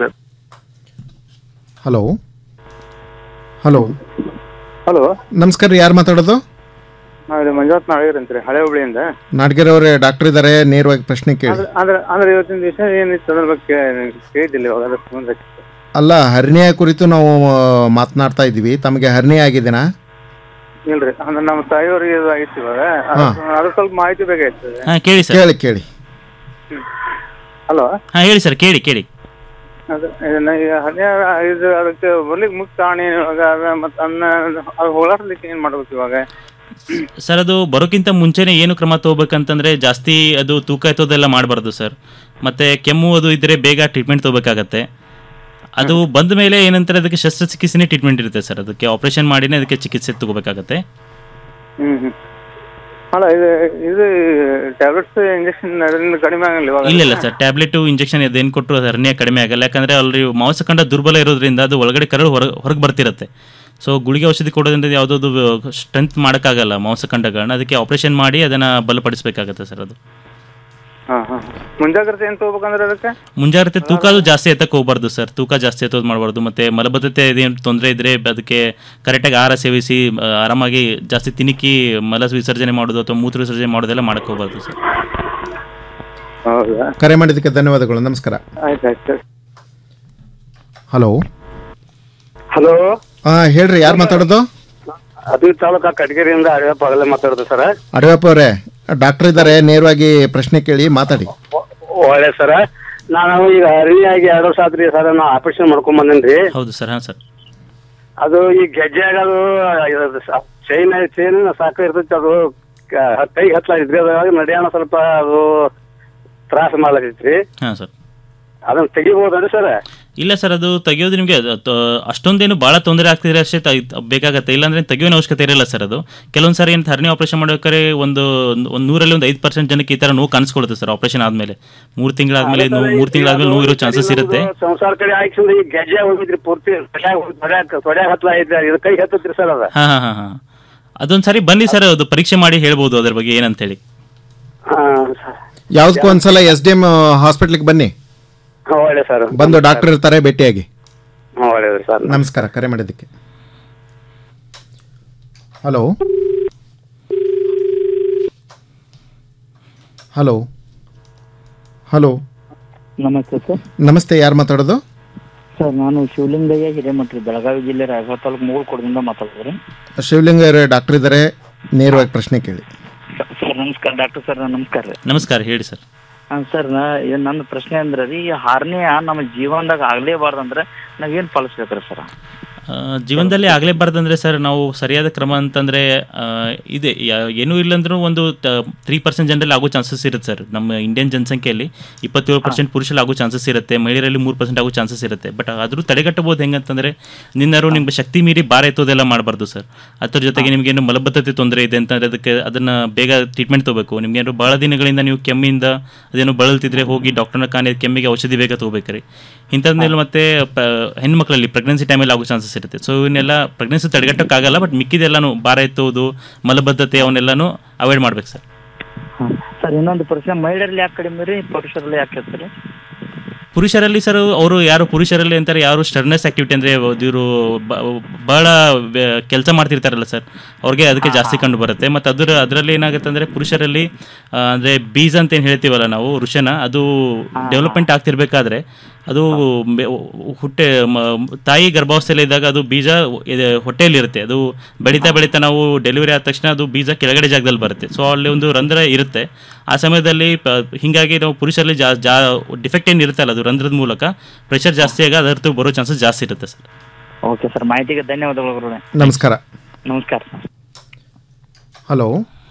ಹಲೋ ಹಲೋ ಹಲೋ ನಮಸ್ಕಾರ ರೀ ಯಾರು ಮಾತಾಡೋದು ನಾವು ಇದು ಮಂಜುನಾಥ್ ನಾಳಿಗರ್ ಅಂತ್ರಿ ಹಳೆ ಹುಬ್ಳಿಯಿಂದ ನಾಡ್ಗೆರೆ ಅವರೇ ಡಾಕ್ಟರ್ ಇದ್ದಾರೆ ನೇರವಾಗಿ ಪ್ರಶ್ನೆ ಕೇಳಿ ಅಂದ್ರೆ ಅಂದ್ರೆ ಅಂದ್ರೆ ಇವತ್ತಿನ ದಿವಸ ಏನಿತ್ತು ಅದ್ರ ಬಗ್ಗೆ ಕೇಳಿದ್ದಿಲ್ಲ ಇವಾಗ ಅದ್ರ ಸಂಬಂಧ ಅಲ್ಲ ಹರ್ನಿಯ ಕುರಿತು ನಾವು ಆ, ಮಾತನಾಡ್ತಾ ಇದ್ವಿ ತಮಗೆ ಹರ್ನಿಯ ಆಗಿದೆನಾ ಇಲ್ರಿ ಅಂದ್ರೆ ನಮ್ಮ ತಾಯಿಯವ್ರಿಗೆ ಇದು ಆಗಿತ್ತು ಇವಾಗ ಹಾ. ಅದ್ರ- ಅದ್ರ ಸ್ವಲ್ಪ ಮಾಹಿತಿ ಬೇಕಾಯ್ತು ಹಾ ಕೇಳಿ ಸರ್ ಕೇಳಿ ಕೇಳಿ ಹಲೋ ಹಾ ಹೇಳಿ ಸರ್ ಕೇಳಿ ಕೇಳಿ ಅದು ಇದನ್ನ ಈಗ ಹನ್ನೆರ ಇದು ಅದಕ್ಕೆ ಬರ್ಲಿಕ್ಕೆ ಮುಖ್ಯ ಕಾರಣ ಏನು ಇವಾಗ ಅದ ಮತ್ತೆ ಅನ್ನ ಅದು ಹೋಲಾಡ್ಲಿಕ್ಕೆ ಏನ್ ಮಾಡ್ಬೇಕು ಇವಾಗ ಸರ್ ಅದು ಬರೋಕ್ಕಿಂತ ಮುಂಚೆನೆ ಏನು ಕ್ರಮ ತಗೋಬೇಕಂತಂದ್ರೆ ಜಾಸ್ತಿ ಅದು ತೂಕ ಎತ್ತೋದೆಲ್ಲ ಮಾಡಬಾರ್ದು ಸರ್ ಮತ್ತೆ ಕೆಮ್ಮು ಅದು ಇದ್ರೆ ಬೇಗ ಟ್ರೀಟ್ಮೆಂಟ್ ತಗೋಬೇಕಾಗತ್ತೆ ಅದು ಬಂದ ಮೇಲೆ ಏನಂತಾರೆ ಅದಕ್ಕೆ ಶಸ್ತ್ರಚಿಕಿತ್ಸೆನೇ ಟ್ರೀಟ್ಮೆಂಟ್ ಇರುತ್ತೆ ಸರ್ ಅದಕ್ಕೆ ಆಪರೇಷನ್ ಮಾಡಿನೇ ಅದಕ್ಕೆ ಚಿಕಿತ್ಸೆ ತಗೋಬೇಕಾಗತ್ತೆ ಹ್ಮ್ ಹ್ಮ್ ಅಲ್ಲ ಇದು ಇದು ಟ್ಯಾಬ್ಲೆಟ್ಸ್ ಇಂಜೆಕ್ಷನ್ ಅದರಿಂದ ಕಡಿಮೆ ಆಗಲ್ಲ ಇವಾಗ ಇಲ್ಲ ಇಲ್ಲ ಸರ್ ಟ್ಯಾಬ್ಲೆಟು ಇಂಜೆಕ್ಷನ್ ಅದೇನು ಕೊಟ್ಟರು ಅದು ಹರ್ನಿಯ ಕಡಿಮೆ ಆಗಲ್ಲ ಯಾಕಂದ್ರೆ ಅಲ್ಲಿ ಮಾಂಸಖಂಡ ದುರ್ಬಲ ಇರೋದ್ರಿಂದ ಅದು ಒಳಗಡೆ ಕರಳು ಹೊರ ಹೊರಗೆ ಬರ್ತಿರುತ್ತೆ ಸೊ ಗುಳಿಗೆ ಔಷಧಿ ಕೊಡೋದ್ರಿಂದ ಯಾವುದಾದ್ರು ಸ್ಟ್ರೆಂತ್ ಮಾಡೋಕ್ಕಾಗಲ್ಲ ಮಾಂಸಖಂಡಗಳನ್ನ ಅದಕ್ಕೆ ಆಪರೇಷನ್ ಮಾಡಿ ಅದನ್ನು ಬಲಪಡಿಸಬೇಕಾಗತ್ತೆ ಸರ್ ಅದು ಹಾ ಹಾ ಮುಂಜಾಗ್ರತೆ ಏನ್ ತಗೋಬೇಕಂದ್ರೆ ಅದಕ್ಕೆ ಮುಂಜಾಗ್ರತೆ ತೂಕ ಅದು ಜಾಸ್ತಿ ಎತ್ತಕ್ಕೆ ಹೋಗ್ಬಾರ್ದು ಸರ್ ತೂಕ ಜಾಸ್ತಿ ಎತ್ತೋದು ಮಾಡಬಾರ್ದು ಮತ್ತೆ ಮಲಬದ್ಧತೆ ಏನು ತೊಂದರೆ ಇದ್ರೆ ಅದಕ್ಕೆ ಕರೆಕ್ಟಾಗಿ ಆಹಾರ ಸೇವಿಸಿ ಆ, ಆರಾಮಾಗಿ ಜಾಸ್ತಿ ತಿನ್ನಿಕ್ಕಿ ಮಲ ವಿಸರ್ಜನೆ ಮಾಡೋದು ಅಥವಾ ಮೂತ್ರ ವಿಸರ್ಜನೆ ಮಾಡೋದೆಲ್ಲ ಮಾಡಕ್ಕೆ ಹೋಗ್ಬಾರ್ದು ಸರ್ ಹೌದಾ ಕರೆ ಮಾಡಿದ್ದಕ್ಕೆ ಧನ್ಯವಾದಗಳು ನಮಸ್ಕಾರ ಆಯ್ತು ಆಯ್ತು ಹಲೋ ಹಲೋ ಹಾ ಹೇಳ್ರಿ ಯಾರು ಮಾತಾಡೋದು ಅದು ತಾಲೂಕಾ ಕಟಗೇರಿಯಿಂದ ಅಡಿಯಪ್ಪ ಆಗಲೇ ಮಾತಾಡೋದು ಸರ್ ಅಡವಪ್ಪ ಅವರೇ ಡಾಕ್ಟರ್ ಇದ್ದಾರೆ ನೇರವಾಗಿ ಪ್ರಶ್ನೆ ಕೇಳಿ ಮಾತಾಡಿ ಒಳ್ಳೆ ಸರ್ ನಾನು ಈಗ ಅರಿಯಾಗಿ ಎರಡು ವರ್ಷ ಆತ್ರಿ ಸರ್ ನಾ ಆಪರೇಷನ್ ಮಾಡ್ಕೊಂಡ್ ಬಂದೇನ್ರಿ ಹೌದು ಸರ್ ಹಾಂ ಸರ್ ಅದು ಈ ಗೆಜ್ಜೆ ಆಗೋದು ಚೈನ್ ಚೈನ್ ಸಾಕು ಇರ್ತೈತಿ ಅದು ಕ- ಕೈಗೆ ಹತ್ತಲಾಗಿದ್ರಿ ಅದ್ರಾಗ ನಡೆಯೋಣ ಸ್ವಲ್ಪ ಅದು ತ್ರಾಸ ಮಾಡ್ಲಾಗೈತ್ರಿ ಹಾಂ ಸರ್ ಅದನ್ನ ತೆಗಿಬೋದನ್ರಿ ಸರ್ ಇಲ್ಲ ಸರ್ ಅದು ತೆಗೆಯೋದು ನಿಮಗೆ ಅಷ್ಟೊಂದೇನು ಭಾಳ ತೊಂದರೆ ಆಗ್ತಿದ್ರೆ ಅಷ್ಟೇ ತ- ಬೇಕಾಗತ್ತೆ ಇಲ್ಲಾಂದ್ರೆ ತೆಗೆಯೋನ ಅವಶ್ಯಕತೆ ಇರಲ್ಲ ಸರ್ ಅದು ಕೆಲವೊಂದು ಸಾರಿ ಏನು ಹರ್ನಿ ಆಪರೇಷನ್ ಮಾಡ್ಬೇಕಾದ್ರೆ ಒಂದು ಒಂದು ನೂರಲ್ಲಿ ಒಂದು ಐದು ಪರ್ಸೆಂಟ್ ಜನಕ್ಕೆ ಈ ಥರ ನೋವು ಕಾಣಿಸ್ಕೊಳುತ್ತೆ ಸರ್ ಆಪರೇಷನ್ ಆದಮೇಲೆ ಮೂರು ತಿಂಗಳಾದ್ಮೇಲೆ ನೋವು ಮೂರು ತಿಂಗಳಾದ್ಮೇಲೆ ನೋವು ಇರೋ ಚಾನ್ಸಸ್ ಇರುತ್ತೆ ಸಂಸಾರ ಕಡೆ ಹಾಕ್ಸಿಂದ ಈ ಗೆಜ್ಜೆ ಹೋಗಿದ್ರಿ ಪೂರ್ತಿ ತೊಡ್ಯಾಗ ತೊಡ್ಯಾಗ ಹತ್ತಲಾಗೈತ್ರಿ ಇದು ಕೈ ಹತ್ತತ್ರಿ ಸರ್ ಅದ ಹಾಂ ಹಾಂ ಹಾಂ ಹಾಂ ಅದೊಂದು ಸಾರಿ ಬನ್ನಿ ಸರ್ ಅದು ಪರೀಕ್ಷೆ ಮಾಡಿ ಹೇಳ್ಬೋದು ಅದ್ರ ಬಗ್ಗೆ ಏನಂತೇಳಿ ಯಾವ್ದಕ್ಕೂ ಒಂದ್ಸಲ ಎಸ್ ಡಿ ಎಂ ಹಾಸ್ಪಿಟ್ಲಿಗೆ ಬನ್ನಿ ಒಳ್ಳೆ ಸರ್ ಬಂದು ಡಾಕ್ಟರ್ ಇರ್ತಾರೆ ಭೇಟಿಯಾಗಿ ಒಳ್ಳೇದು ಸರ್ ನಮಸ್ಕಾರ ಕರೆ ಮಾಡಿದ್ದಕ್ಕೆ ಹಲೋ ಹಲೋ ಹಲೋ ನಮಸ್ತೆ ಸರ್ ನಮಸ್ತೆ ಯಾರು ಮಾತಾಡೋದು ಸರ್ ನಾನು ಶಿವಲಿಂಗಯ್ಯ ಹಿರೇಮಠ್ರಿ ಬೆಳಗಾವಿ ಜಿಲ್ಲೆ ರಾಯಭಾಗ ತಾಲೂಕು ಮೂಳ್ಕೋಡದಿಂದ ಮಾತಾಡ್ತಾರೆ ಶಿವಲಿಂಗ ಡಾಕ್ಟರ್ ಇದ್ದಾರೆ ನೇರವಾಗಿ ಪ್ರಶ್ನೆ ಕೇಳಿ ಸರ್ ನಮಸ್ಕಾರ ಡಾಕ್ಟರ್ ಸರ್ ನಮಸ್ಕಾರ ರೀ ನಮಸ್ಕಾರ ಹೇಳಿ ಸರ್ ಹಾಂ ಸರ್ ನಾ ಏನ್ ನನ್ನ ಪ್ರಶ್ನೆ ಅಂದ್ರೆ ರೀ ಈ ಹಾರ್ನಿಯ ನಮ್ಮ ಜೀವನದಾಗ ಆಗ್ಲೇಬಾರ್ದು ಅಂದ್ರೆ ನಾವ್ ಏನ್ ಪಾಲಿಸ್ಬೇಕ್ರಿ ಸರ್ ಆ, ಜೀವನದಲ್ಲಿ ಆಗಲೇಬಾರ್ದಂದ್ರೆ ಸರ್ ನಾವು ಸರಿಯಾದ ಕ್ರಮ ಅಂತಂದರೆ ಇದೆ ಯಾ- ಏನೂ ಇಲ್ಲಂದ್ರೂ ಒಂದು ತ್ರೀ ಪರ್ಸೆಂಟ್ ಜನರಲ್ಲಿ ಆಗೋ ಚಾನ್ಸಸ್ ಇರುತ್ತೆ ಸರ್ ನಮ್ಮ ಇಂಡಿಯನ್ ಜನಸಂಖ್ಯೆಯಲ್ಲಿ ಇಪ್ಪತ್ತೇಳು ಪರ್ಸೆಂಟ್ ಪುರುಷರಲ್ಲಿ ಆಗೋ ಚಾನ್ಸಸ್ ಇರುತ್ತೆ ಮಹಿಳೆಯರಲ್ಲಿ ಮೂರು ಪರ್ಸೆಂಟ್ ಆಗೋ ಚಾನ್ಸಸ್ ಇರುತ್ತೆ ಬಟ್ ಆದರೂ ತಡೆಗಟ್ಟಬಹುದು ಹೆಂಗಂತಂದರೆ ನಿನ್ನಾರು ನಿಮ್ಗೆ ಶಕ್ತಿ ಮೀರಿ ಭಾರ ಎತ್ತೋದೆಲ್ಲ ಮಾಡಬಾರ್ದು ಸರ್ ಅದ್ರ ಜೊತೆಗೆ ನಿಮಗೇನು ಮಲಬದ್ಧತೆ ತೊಂದರೆ ಇದೆ ಅಂತಂದರೆ ಅದಕ್ಕೆ ಅದನ್ನು ಬೇಗ ಟ್ರೀಟ್ಮೆಂಟ್ ತೊಗೋಬೇಕು ನಿಮ್ಗೇನು ಭಾಳ ದಿನಗಳಿಂದ ನೀವು ಕೆಮ್ಮಿಂದ ಅದೇನು ಬಳಲ್ತಿದ್ರೆ ಹೋಗಿ ಡಾಕ್ಟರ್ನ ಕಾಣಿ ಕೆಮ್ಮಿಗೆ ಔಷಧಿ ಬೇಗ ತೊಗೋಬೇಕ್ರಿ ಇಂಥದ್ನೆಲ್ಲ ಮತ್ತೆ ಪ- ಹೆಣ್ಮಕ್ಳಲ್ಲಿ ಪ್ರೆಗ್ನೆನ್ಸಿ ಟೈಮಲ್ಲಿ ಆಗೋ ಚಾನ್ಸಸ್ ಇರುತ್ತೆ ಸೊ ಇವನ್ನೆಲ್ಲ ಪ್ರೆಗ್ನೆನ್ಸಿ ತಡೆಗಟ್ಟೋಕ್ಕಾಗಲ್ಲ ಬಟ್ ಮಿಕ್ಕಿದೆಲ್ಲನೂ ಭಾರ ಎತ್ತುವುದು ಮಲಬದ್ಧತೆ ಅವನ್ನೆಲ್ಲನೂ ಅವಾಯ್ಡ್ ಮಾಡ್ಬೇಕು ಸರ್ ಸರ್ ಇನ್ನೊಂದು ಪ್ರಶ್ನೆ ಮಹಿಳೆಯರಲ್ಲಿ ಯಾಕೆ ಕಡಿಮೆ ರೀ ಪುರುಷರಲ್ಲಿ ಯಾಕೆ ಹೆಚ್ಚು ಪುರುಷರಲ್ಲಿ ಸರ್ ಅವರು ಯಾರು ಪುರುಷರಲ್ಲಿ ಅಂತಾರೆ ಯಾರು ಸ್ಟರ್ನೆಸ್ ಆಕ್ಟಿವಿಟಿ ಅಂದರೆ ಇವರು ಭಾಳ ಕೆಲಸ ಮಾಡ್ತಿರ್ತಾರಲ್ಲ ಸರ್ ಅವ್ರಿಗೆ ಅದಕ್ಕೆ ಜಾಸ್ತಿ ಕಂಡು ಬರುತ್ತೆ ಮತ್ತು ಅದರ ಅದರಲ್ಲಿ ಏನಾಗುತ್ತೆ ಅಂದರೆ ಪುರುಷರಲ್ಲಿ ಆ, ಅಂದರೆ ಬೀಜ ಅಂತ ಏನು ಹೇಳ್ತೀವಲ್ಲ ನಾವು ಋಷನ ಅದು ಡೆವಲಪ್ಮೆಂಟ್ ಆಗ್ತಿರ್ಬೇಕಾದ್ರೆ ಅದು ಮೆ- ಹುಟ್ಟೆ ಮ- ತಾಯಿ ಗರ್ಭಾವಸ್ಥೆಯಲ್ಲಿ ಇದ್ದಾಗ ಅದು ಬೀಜ ಇದೆ ಹೊಟ್ಟೆಯಲ್ಲಿರುತ್ತೆ ಅದು ಬೆಳೀತಾ ಬೆಳೀತಾ ನಾವು ಡೆಲಿವರಿ ಆದ ತಕ್ಷಣ ಅದು ಬೀಜ ಕೆಳಗಡೆ ಜಾಗದಲ್ಲಿ ಬರುತ್ತೆ ಸೊ ಅಲ್ಲಿ ಒಂದು ರಂಧ್ರ ಇರುತ್ತೆ ಆ ಸಮಯದಲ್ಲಿ ಪ- ಹಿಂಗಾಗಿ ನಾವು ಪುರುಷರಲ್ಲಿ ಜಾ ಜಾ ಡಿಫೆಕ್ಟ್ ಏನು ಇರುತ್ತಲ್ಲ ಅದು ರಂಧ್ರದ ಮೂಲಕ ಪ್ರೆಷರ್ ಜಾಸ್ತಿ ಆಗ ಅದರದ್ದು ಬರೋ ಚಾನ್ಸಸ್ ಜಾಸ್ತಿ ಇರುತ್ತೆ ಸರ್ ಓಕೆ ಸರ್ ಮಾಹಿತಿಗೆ ಧನ್ಯವಾದಗಳು ಗುರುಗಳೇ ನಮಸ್ಕಾರ ನಮಸ್ಕಾರ ಹಲೋ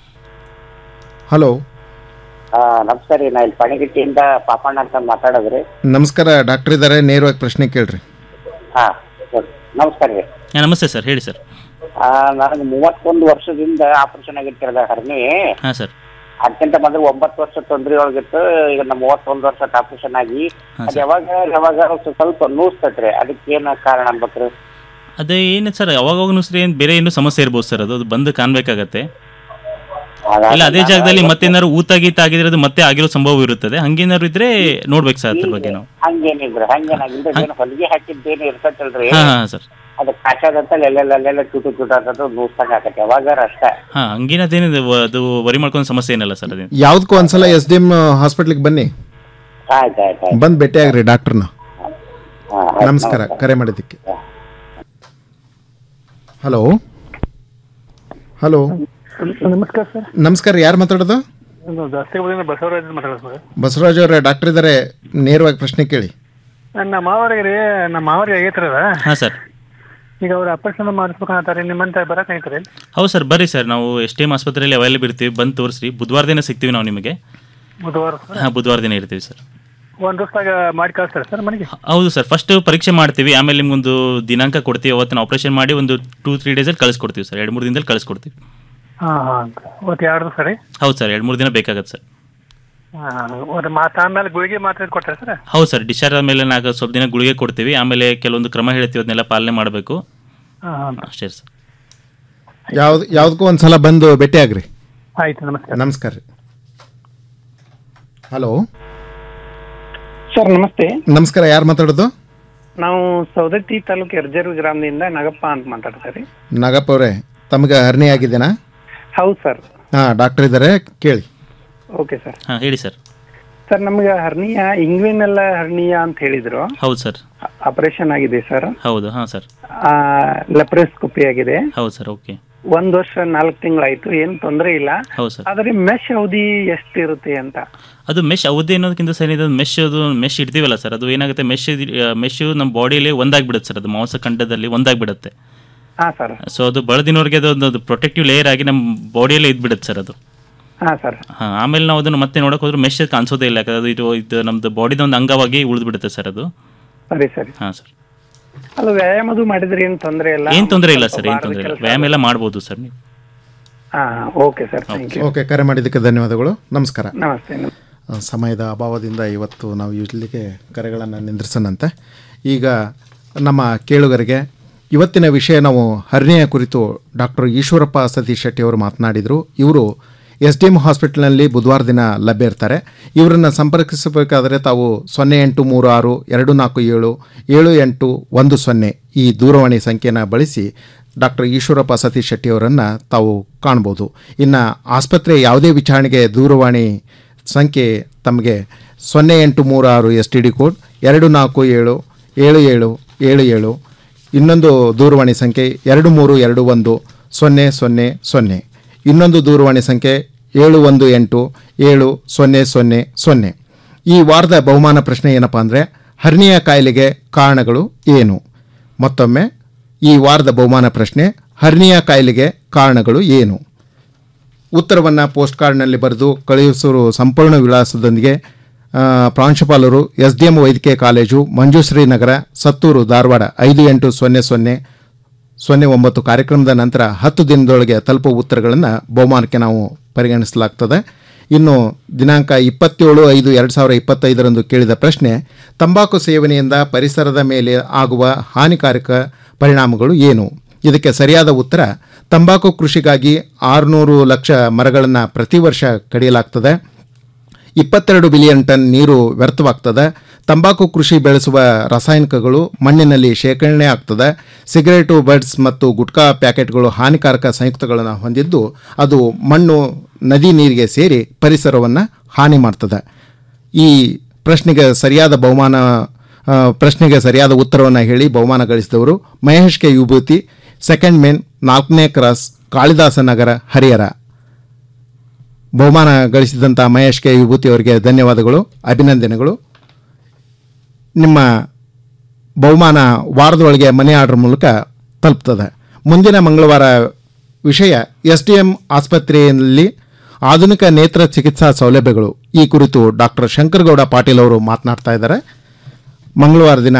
ಹಲೋ ಆ, ನಮಸ್ಕಾರ ರೀ ನಾ ಇಲ್ಲಿ ಪಣಿಗಿಟ್ಟಿಯಿಂದ ಪಾಪಣ್ಣ ಅಂತ ಮಾತಾಡೋದ್ರಿ ನಮಸ್ಕಾರ ಡಾಕ್ಟರ್ ಇದ್ದಾರೆ ನೇರವಾಗಿ ಪ್ರಶ್ನೆ ಕೇಳ್ರಿ ಹಾ ನಮಸ್ಕಾರ ರೀ ಹಾಂ ನಮಸ್ತೆ ಸರ್ ಹೇಳಿ ಸರ್ ಆ, ನನಗೆ ಮೂವತ್ತೊಂದು ವರ್ಷದಿಂದ ಆಪರೇಷನ್ ಆಗಿರ್ತಿರದ ಹರ್ನಿ ಹಾಂ ಸರ್ ಅದಕ್ಕಿಂತ ಮೊದಲು ಒಂಬತ್ತು ವರ್ಷ ತೊಂದರೆ ಒಳಗಿತ್ತು ಈಗ ನಮ್ಮ ಮೂವತ್ತೊಂದು ವರ್ಷ ಆಪರೇಷನ್ ಆಗಿ ಅದು ಯಾವಾಗ ಯಾವಾಗ ಸ್ವಲ್ಪ- ಸ್ವಲ್ಪ ನೂಸ್ತತ್ರಿ ಅದಕ್ಕೆ ಏನು ಕಾರಣ ಅನ್ಬೇಕ್ರಿ ಅದೇ ಏನು ಸರ್ ಯಾವಾಗ ಸರಿ ಏನು ಬೇರೆ ಏನೂ ಸಮಸ್ಯೆ ಇರ್ಬೋದು ಸರ್ ಅದು ಅದು ಬಂದು ಕಾಣಬೇಕಾಗತ್ತೆ ಇಲ್ಲ ಅದೇ ಜಾಗದಲ್ಲಿ ಮತ್ತೇನಾದ್ರು ಊತ ಗೀತ ಆಗಿರೋದು ಮತ್ತೆ ಆಗಿರೋ ಸಂಭವ ಇರುತ್ತದೆ ಹಂಗೇನಾದ್ರು ಇದ್ರೆ ನೋಡ್ಬೇಕು ಸರ್ ಅದ್ರ ಬಗ್ಗೆ ನಾವು ಹಂಗೇನಿಲ್ರಿ ಹಂಗೇನಾಗಿಲ್ಲ ಏನು ಹೊಲಿಗೆ ಹಾಕಿದ್ದೇನು ಇರ್ತೈತಲ್ರಿ ಹಾಂ ಹಾಂ ಸರ್ ಅದು ಕಾಚಾದಂತ ಎಲ್ಲೆಲ್ಲ ಅಲ್ಲೆಲ್ಲ ಚುಟು ಚುಟು ಅಂತದ್ದು ನೂಸ್ತಂಗ ಆಗತ್ತೆ ಯಾವಾಗಾರ ಅಷ್ಟೇ ಹಾಂ ಹಂಗೇನದೇನಿದೆ ಅದು ವರಿ ಮಾಡ್ಕೊಂಡು ಸಮಸ್ಯೆ ಏನಿಲ್ಲ ಸರ್ ಅದೇನು ಯಾವುದಕ್ಕೂ ಒಂದ್ಸಲ ಎಸ್ ಡಿ ಎಮ್ ಹಾಸ್ಪಿಟ್ಲಿಗೆ ಬನ್ನಿ ಆಯ್ತು ಆಯ್ತು ಆಯ್ತು ಬಂದು ಭೇಟಿ ಆಗ್ರಿ ಡಾಕ್ಟರ್ನ ಹಾ, ಆಯ್ತು, ನಮಸ್ಕಾರ ಕರೆ ಮಾಡಿದ್ದಕ್ಕೆ ಹಲೋ ಹಲೋ ನಮಸ್ಕಾರ ಸರ್ ನಮಸ್ಕಾರ ಯಾರು ಮಾತಾಡೋದು ನಾನು ಜಾಸ್ತಿ ಊರಿಂದ ಬಸವರಾಜ್ ಮಾತಾಡೋದು ಸರ್ ಬಸವರಾಜ್ ಅವರೇ ಡಾಕ್ಟರ್ ಇದ್ದಾರೆ ನೇರವಾಗಿ ಪ್ರಶ್ನೆ ಕೇಳಿ ನನ್ನ ಮಾವರಿಗೆ ರೀ ನಮ್ಮ ಮಾವರಿಗೆ ಆಗೈತ್ರಿ ಅದ ಹಾಂ ಸರ್ ಈಗ ಅವ್ರು ಆಪರೇಷನ್ ಮಾಡಿಸ್ಬೇಕಂತಾರೆ ನಿಮ್ಮಂತ ಬರಕ್ ಐತ್ರಿ ಹೌದು ಸರ್ ಬರ್ರಿ ಸರ್ ನಾವು ಎಸ್ ಟಿ ಎಮ್ ಆಸ್ಪತ್ರೆಯಲ್ಲಿ ಅವೈಲೇಬಲ್ ಇರ್ತೀವಿ ಬಂದು ತೋರಿಸ್ರಿ ಬುಧವಾರ ದಿನ ಸಿಗ್ತೀವಿ ನಾವು ನಿಮಗೆ ಬುಧವಾರ ಸರ್ ಹಾಂ ಬುಧವಾರ ದಿನ ಇರ್ತೀವಿ ಸರ್ ಒಂದ್ ದಿವಸದಾಗ ಮಾಡಿ ಕಳಿಸ್ತಾರೆ ಸರ್ ಮನೆಗೆ ಹೌದು ಸರ್ ಫಸ್ಟ್ ಪರೀಕ್ಷೆ ಮಾಡ್ತೀವಿ ಆಮೇಲೆ ನಿಮ್ಗೊಂದು ದಿನಾಂಕ ಕೊಡ್ತೀವಿ ಅವತ್ತಿನ ಆಪರೇಷನ್ ಮಾಡಿ ಒಂದು ಟೂ ತ್ರೀ ಡೇಸಲ್ಲಿ ಕಳಿಸ್ಕೊಡ್ತೀವಿ ಸರ್ ಎರಡು ಮೂರು ದಿನದಲ್ಲಿ ಕಳಿಸ್ಕೊಡ್ತೀವಿ ಹಾ ಹಾ ಒಟ್ಟು ಎರಡು ದಿವಸ ರೀ ಹೌದು ಸರ್ ಎರಡು ಮೂರು ದಿನ ಬೇಕಾಗತ್ತೆ ಸರ್ ಹಾ ಒಂದು ಮಾತು ಆಮೇಲೆ ಗುಳಿಗೆ ಮಾತ್ರೆ ಕೊಟ್ರೆ ಸರ್ ಹೌದು ಸರ್ ಡಿಸ್ಚಾರ್ಜ್ ಆದಮೇಲೆ ನಾವು ಸ್ವಲ್ಪ ದಿನ ಗುಳಿಗೆ ಕೊಡ್ತೀವಿ ಆಮೇಲೆ ಕೆಲವೊಂದು ಕ್ರಮ ಹೇಳ್ತೀವಿ ಅದನ್ನೆಲ್ಲ ಪಾಲನೆ ಮಾಡಬೇಕು ಹಾ ಹಾ ಅಷ್ಟೇ ಸರ್ ಯಾವ್ದು ಯಾವುದಕ್ಕೂ ಒಂದ್ಸಲ ಬಂದು ಭೇಟಿ ಆಗ್ರಿ ಆಯ್ತು ನಮಸ್ಕಾರ ನಮಸ್ಕಾರ ರೀ ಹಲೋ ಸರ್ ನಮಸ್ತೆ ನಮಸ್ಕಾರ ಯಾರು ಮಾತಾಡೋದು ನಾವು ಸೌದತ್ತಿ ತಾಲೂಕು ಎರ್ಜರು ಗ್ರಾಮದಿಂದ ನಾಗಪ್ಪ ಅಂತ ಮಾತಾಡ್ತಾರೆ ನಾಗಪ್ಪ ಅವರೇ ತಮಗೆ ಹರ್ನಿ ಆಗಿದೆನಾ ಹೌದು ಸರ್ ಹಾಂ ಡಾಕ್ಟರ್ ಇದ್ದಾರೆ ಕೇಳಿ ಓಕೆ ಸರ್ ಹಾಂ ಹೇಳಿ ಸರ್ ಸರ್ ನಮ್ಗೆ ಹರ್ನಿಯ ಇಂಗ್ವಿನೆಲ್ಲ ಹರ್ನಿಯ ಅಂತ ಹೇಳಿದ್ರು ಹೌದು ಸರ್ ಆಪರೇಷನ್ ಆಗಿದೆ ಸರ್ ಹೌದು ಹಾಂ ಸರ್ ಲೆಪ್ರೋಸ್ಕೋಪಿ ಆಗಿದೆ ಹೌದು ಸರ್ ಓಕೆ ಒಂದ್ ವರ್ಷ ನಾಲ್ಕು ತಿಂಗಳಾಯ್ತು ಏನ್ ತೊಂದರೆ ಇಲ್ಲ ಹೌದು ಸರ್ ಆದ್ರೆ ಮೆಶ್ ಅವಧಿ ಎಷ್ಟಿರುತ್ತೆ ಅಂತ ಅದು ಮೆಶ್ ಅವಧಿ ಅನ್ನೋದಕ್ಕಿಂತ ಸರಿ ಇದು ಮೆಶ್ ಅದು ಮೆಶ್ ಇಡ್ತೀವಲ್ಲ ಸರ್ ಅದು ಏನಾಗುತ್ತೆ ಮೆಶ್ ಮೆಶ್ ನಮ್ಮ ಬಾಡಿಯಲ್ಲಿ ಒಂದಾಗ್ಬಿಡುತ್ತೆ ಸರ್ ಅದು ಮಾಂಸಖಂಡದಲ್ಲಿ ಒಂದಾಗ್ಬಿಡುತ್ತೆ ಹಾ ಸರ್ ಸೊ ಅದು ಬಳದಿನವರೆಗೆ ಅದು ಒಂದು ಪ್ರೊಟೆಕ್ಟಿವ್ ಲೇಯರ್ ಆಗಿ ನಮ್ಮ ಬಾಡಿಯಲ್ಲೇ ಇದ್ಬಿಡುತ್ತೆ ಸರ್ ಅದು ಹಾ ಸರ್ ಹಾಂ ಆಮೇಲೆ ನಾವು ಅದನ್ನು ಮತ್ತೆ ನೋಡೋಕೆ ಹೋದ್ರೆ ಮೆಶ್ ಕಾಣಿಸೋದೇ ಇಲ್ಲ ಯಾಕಂದ್ರೆ ಅದು ಇದು ಇದು ನಮ್ದು ಬಾಡಿದ ಒಂದು ಅಂಗವಾಗಿ ಉಳಿದ್ಬಿಡುತ್ತೆ ಸರ್ ಅದು ಸರಿ ಸರಿ ಹಾಂ ಸರ್ ಅಲ್ಲ ವ್ಯಾಯಾಮದು ಮಾಡಿದ್ರೆ ಏನ್ ತೊಂದರೆ ಇಲ್ಲ ಏನು ತೊಂದರೆ ಇಲ್ಲ ಸರ್ ಏನು ಬಾರದ ತೊಂದರೆ ಇಲ್ಲ ಕೆಲ್ಸ ವ್ಯಾಯಾಮ ಎಲ್ಲ ಮಾಡ್ಬೋದು ಸರ್ ನೀವು ಹಾ okay sir thank you okay ಕರೆ ಮಾಡಿದ್ದಕ್ಕೆ ಧನ್ಯವಾದಗಳು ನಮಸ್ಕಾರ ನಮಸ್ತೆ ಆ, ಸಮಯದ ಅಭಾವದಿಂದ ಇವತ್ತು ನಾವು ಇಲ್ಲಿಗೆ ಕರೆಗಳನ್ನು ನಿಂದ್ರಿಸೋಣಂತೆ ಈಗ ನಮ್ಮ ಕೇಳುಗರಿಗೆ ಇವತ್ತಿನ ವಿಷಯ ನಾವು ಹರ್ನಿಯ ಕುರಿತು ಡಾಕ್ಟರ್ ಈಶ್ವರಪ್ಪ ಸತೀಶ್ ಶೆಟ್ಟಿ ಅವರು ಮಾತನಾಡಿದರು ಇವರು ಎಸ್ ಡಿ ಎಮ್ ಹಾಸ್ಪಿಟಲ್ನಲ್ಲಿ ಬುಧವಾರ ದಿನ ಲಭ್ಯ ಇರ್ತಾರೆ ಇವರನ್ನು ಸಂಪರ್ಕಿಸಬೇಕಾದರೆ ತಾವು ಸೊನ್ನೆ ಎಂಟು ಮೂರು ಆರು ಎರಡು ನಾಲ್ಕು ಏಳು ಏಳು ಎಂಟು ಒಂದು ಸೊನ್ನೆ ಈ ದೂರವಾಣಿ ಸಂಖ್ಯೆನ ಬಳಸಿ ಡಾಕ್ಟರ್ ಈಶ್ವರಪ್ಪ ಸತೀಶ್ ಶೆಟ್ಟಿ ಅವರನ್ನು ತಾವು ಕಾಣ್ಬೋದು ಇನ್ನು ಆಸ್ಪತ್ರೆ ಯಾವುದೇ ವಿಚಾರಣೆಗೆ ದೂರವಾಣಿ ಸಂಖ್ಯೆ ತಮಗೆ ಸೊನ್ನೆ ಎಂಟು ಮೂರು ಆರು ಎಸ್ ಟಿ ಡಿ ಕೋಡ್ ಎರಡು ನಾಲ್ಕು ಏಳು ಏಳು ಏಳು ಏಳು ಏಳು ಇನ್ನೊಂದು ದೂರವಾಣಿ ಸಂಖ್ಯೆ ಎರಡು ಮೂರು ಎರಡು ಒಂದು ಸೊನ್ನೆ ಸೊನ್ನೆ ಸೊನ್ನೆ ಇನ್ನೊಂದು ದೂರವಾಣಿ ಸಂಖ್ಯೆ ಏಳು ಒಂದು ಎಂಟು ಏಳು ಸೊನ್ನೆ ಸೊನ್ನೆ ಸೊನ್ನೆ ಈ ವಾರದ ಬಹುಮಾನ ಪ್ರಶ್ನೆ ಏನಪ್ಪ ಅಂದರೆ ಹರ್ನಿಯ ಕಾಯಿಲೆಗೆ ಕಾರಣಗಳು ಏನು ಮತ್ತೊಮ್ಮೆ ಈ ವಾರದ ಬಹುಮಾನ ಪ್ರಶ್ನೆ ಹರ್ನಿಯಾ ಕಾಯಿಲೆಗೆ ಕಾರಣಗಳು ಏನು ಉತ್ತರವನ್ನು ಪೋಸ್ಟ್ ಕಾರ್ಡ್ನಲ್ಲಿ ಬರೆದು ಕಳುಹಿಸುವ ಸಂಪೂರ್ಣ ವಿಳಾಸದೊಂದಿಗೆ ಆ, ಪ್ರಾಂಶುಪಾಲರು ಎಸ್ ಡಿ ಎಂ ವೈದ್ಯಕೀಯ ಕಾಲೇಜು ಮಂಜುಶ್ರೀ ನಗರ ಸತ್ತೂರು ಧಾರವಾಡ ಐದು ಎಂಟು ಸೊನ್ನೆ ಸೊನ್ನೆ ಸೊನ್ನೆ ಒಂಬತ್ತು ಕಾರ್ಯಕ್ರಮದ ನಂತರ ಹತ್ತು ದಿನದೊಳಗೆ ತಲುಪುವ ಉತ್ತರಗಳನ್ನು ಬಹುಮಾನಕ್ಕೆ ನಾವು ಪರಿಗಣಿಸಲಾಗ್ತದೆ ಇನ್ನು ದಿನಾಂಕ ಇಪ್ಪತ್ತೇಳು ಐದು ಎರಡು ಸಾವಿರ ಇಪ್ಪತ್ತೈದರಂದು ಕೇಳಿದ ಪ್ರಶ್ನೆ ತಂಬಾಕು ಸೇವನೆಯಿಂದ ಪರಿಸರದ ಮೇಲೆ ಆಗುವ ಹಾನಿಕಾರಕ ಪರಿಣಾಮಗಳು ಏನು ಇದಕ್ಕೆ ಸರಿಯಾದ ಉತ್ತರ ತಂಬಾಕು ಕೃಷಿಗಾಗಿ ಆರುನೂರು ಲಕ್ಷ ಮರಗಳನ್ನು ಪ್ರತಿ ವರ್ಷ ಕಡಿಯಲಾಗ್ತದೆ ಇಪ್ಪತ್ತೆರಡು ಬಿಲಿಯನ್ ಟನ್ ನೀರು ವ್ಯರ್ಥವಾಗ್ತದೆ ತಂಬಾಕು ಕೃಷಿ ಬೆಳೆಸುವ ರಾಸಾಯನಿಕಗಳು ಮಣ್ಣಿನಲ್ಲಿ ಶೇಖರಣೆ ಆಗ್ತದೆ ಸಿಗರೇಟು ಬಡ್ಸ್ ಮತ್ತು ಗುಟ್ಕಾ ಪ್ಯಾಕೆಟ್ಗಳು ಹಾನಿಕಾರಕ ಸಂಯುಕ್ತಗಳನ್ನು ಹೊಂದಿದ್ದು ಅದು ಮಣ್ಣು ನದಿ ನೀರಿಗೆ ಸೇರಿ ಪರಿಸರವನ್ನು ಹಾನಿ ಮಾಡ್ತದೆ ಈ ಪ್ರಶ್ನೆಗೆ ಸರಿಯಾದ ಬಹುಮಾನ ಆ, ಪ್ರಶ್ನೆಗೆ ಸರಿಯಾದ ಉತ್ತರವನ್ನು ಹೇಳಿ ಬಹುಮಾನ ಗಳಿಸಿದವರು Mahesh K Vibhuti second main ನಾಲ್ಕನೇ ಕ್ರಾಸ್ ಕಾಳಿದಾಸ ನಗರ ಹರಿಹರ ಬಹುಮಾನ ಗಳಿಸಿದಂಥ ಮಹೇಶ್ ಕೆ ವಿಭೂತಿ ಅವರಿಗೆ ಧನ್ಯವಾದಗಳು ಅಭಿನಂದನೆಗಳು ನಿಮ್ಮ ಬಹುಮಾನ ವಾರದೊಳಗೆ ಮನೆ ಆರ್ಡರ್ ಮೂಲಕ ತಲುಪ್ತದೆ ಮುಂದಿನ ಮಂಗಳವಾರ ವಿಷಯ ಎಸ್ ಡಿ ಎಂ ಆಸ್ಪತ್ರೆಯಲ್ಲಿ ಆಧುನಿಕ ನೇತ್ರ ಚಿಕಿತ್ಸಾ ಸೌಲಭ್ಯಗಳು ಈ ಕುರಿತು ಡಾಕ್ಟರ್ ಶಂಕರಗೌಡ ಪಾಟೀಲ್ ಅವರು ಮಾತನಾಡ್ತಾ ಇದ್ದಾರೆ ಮಂಗಳವಾರ ದಿನ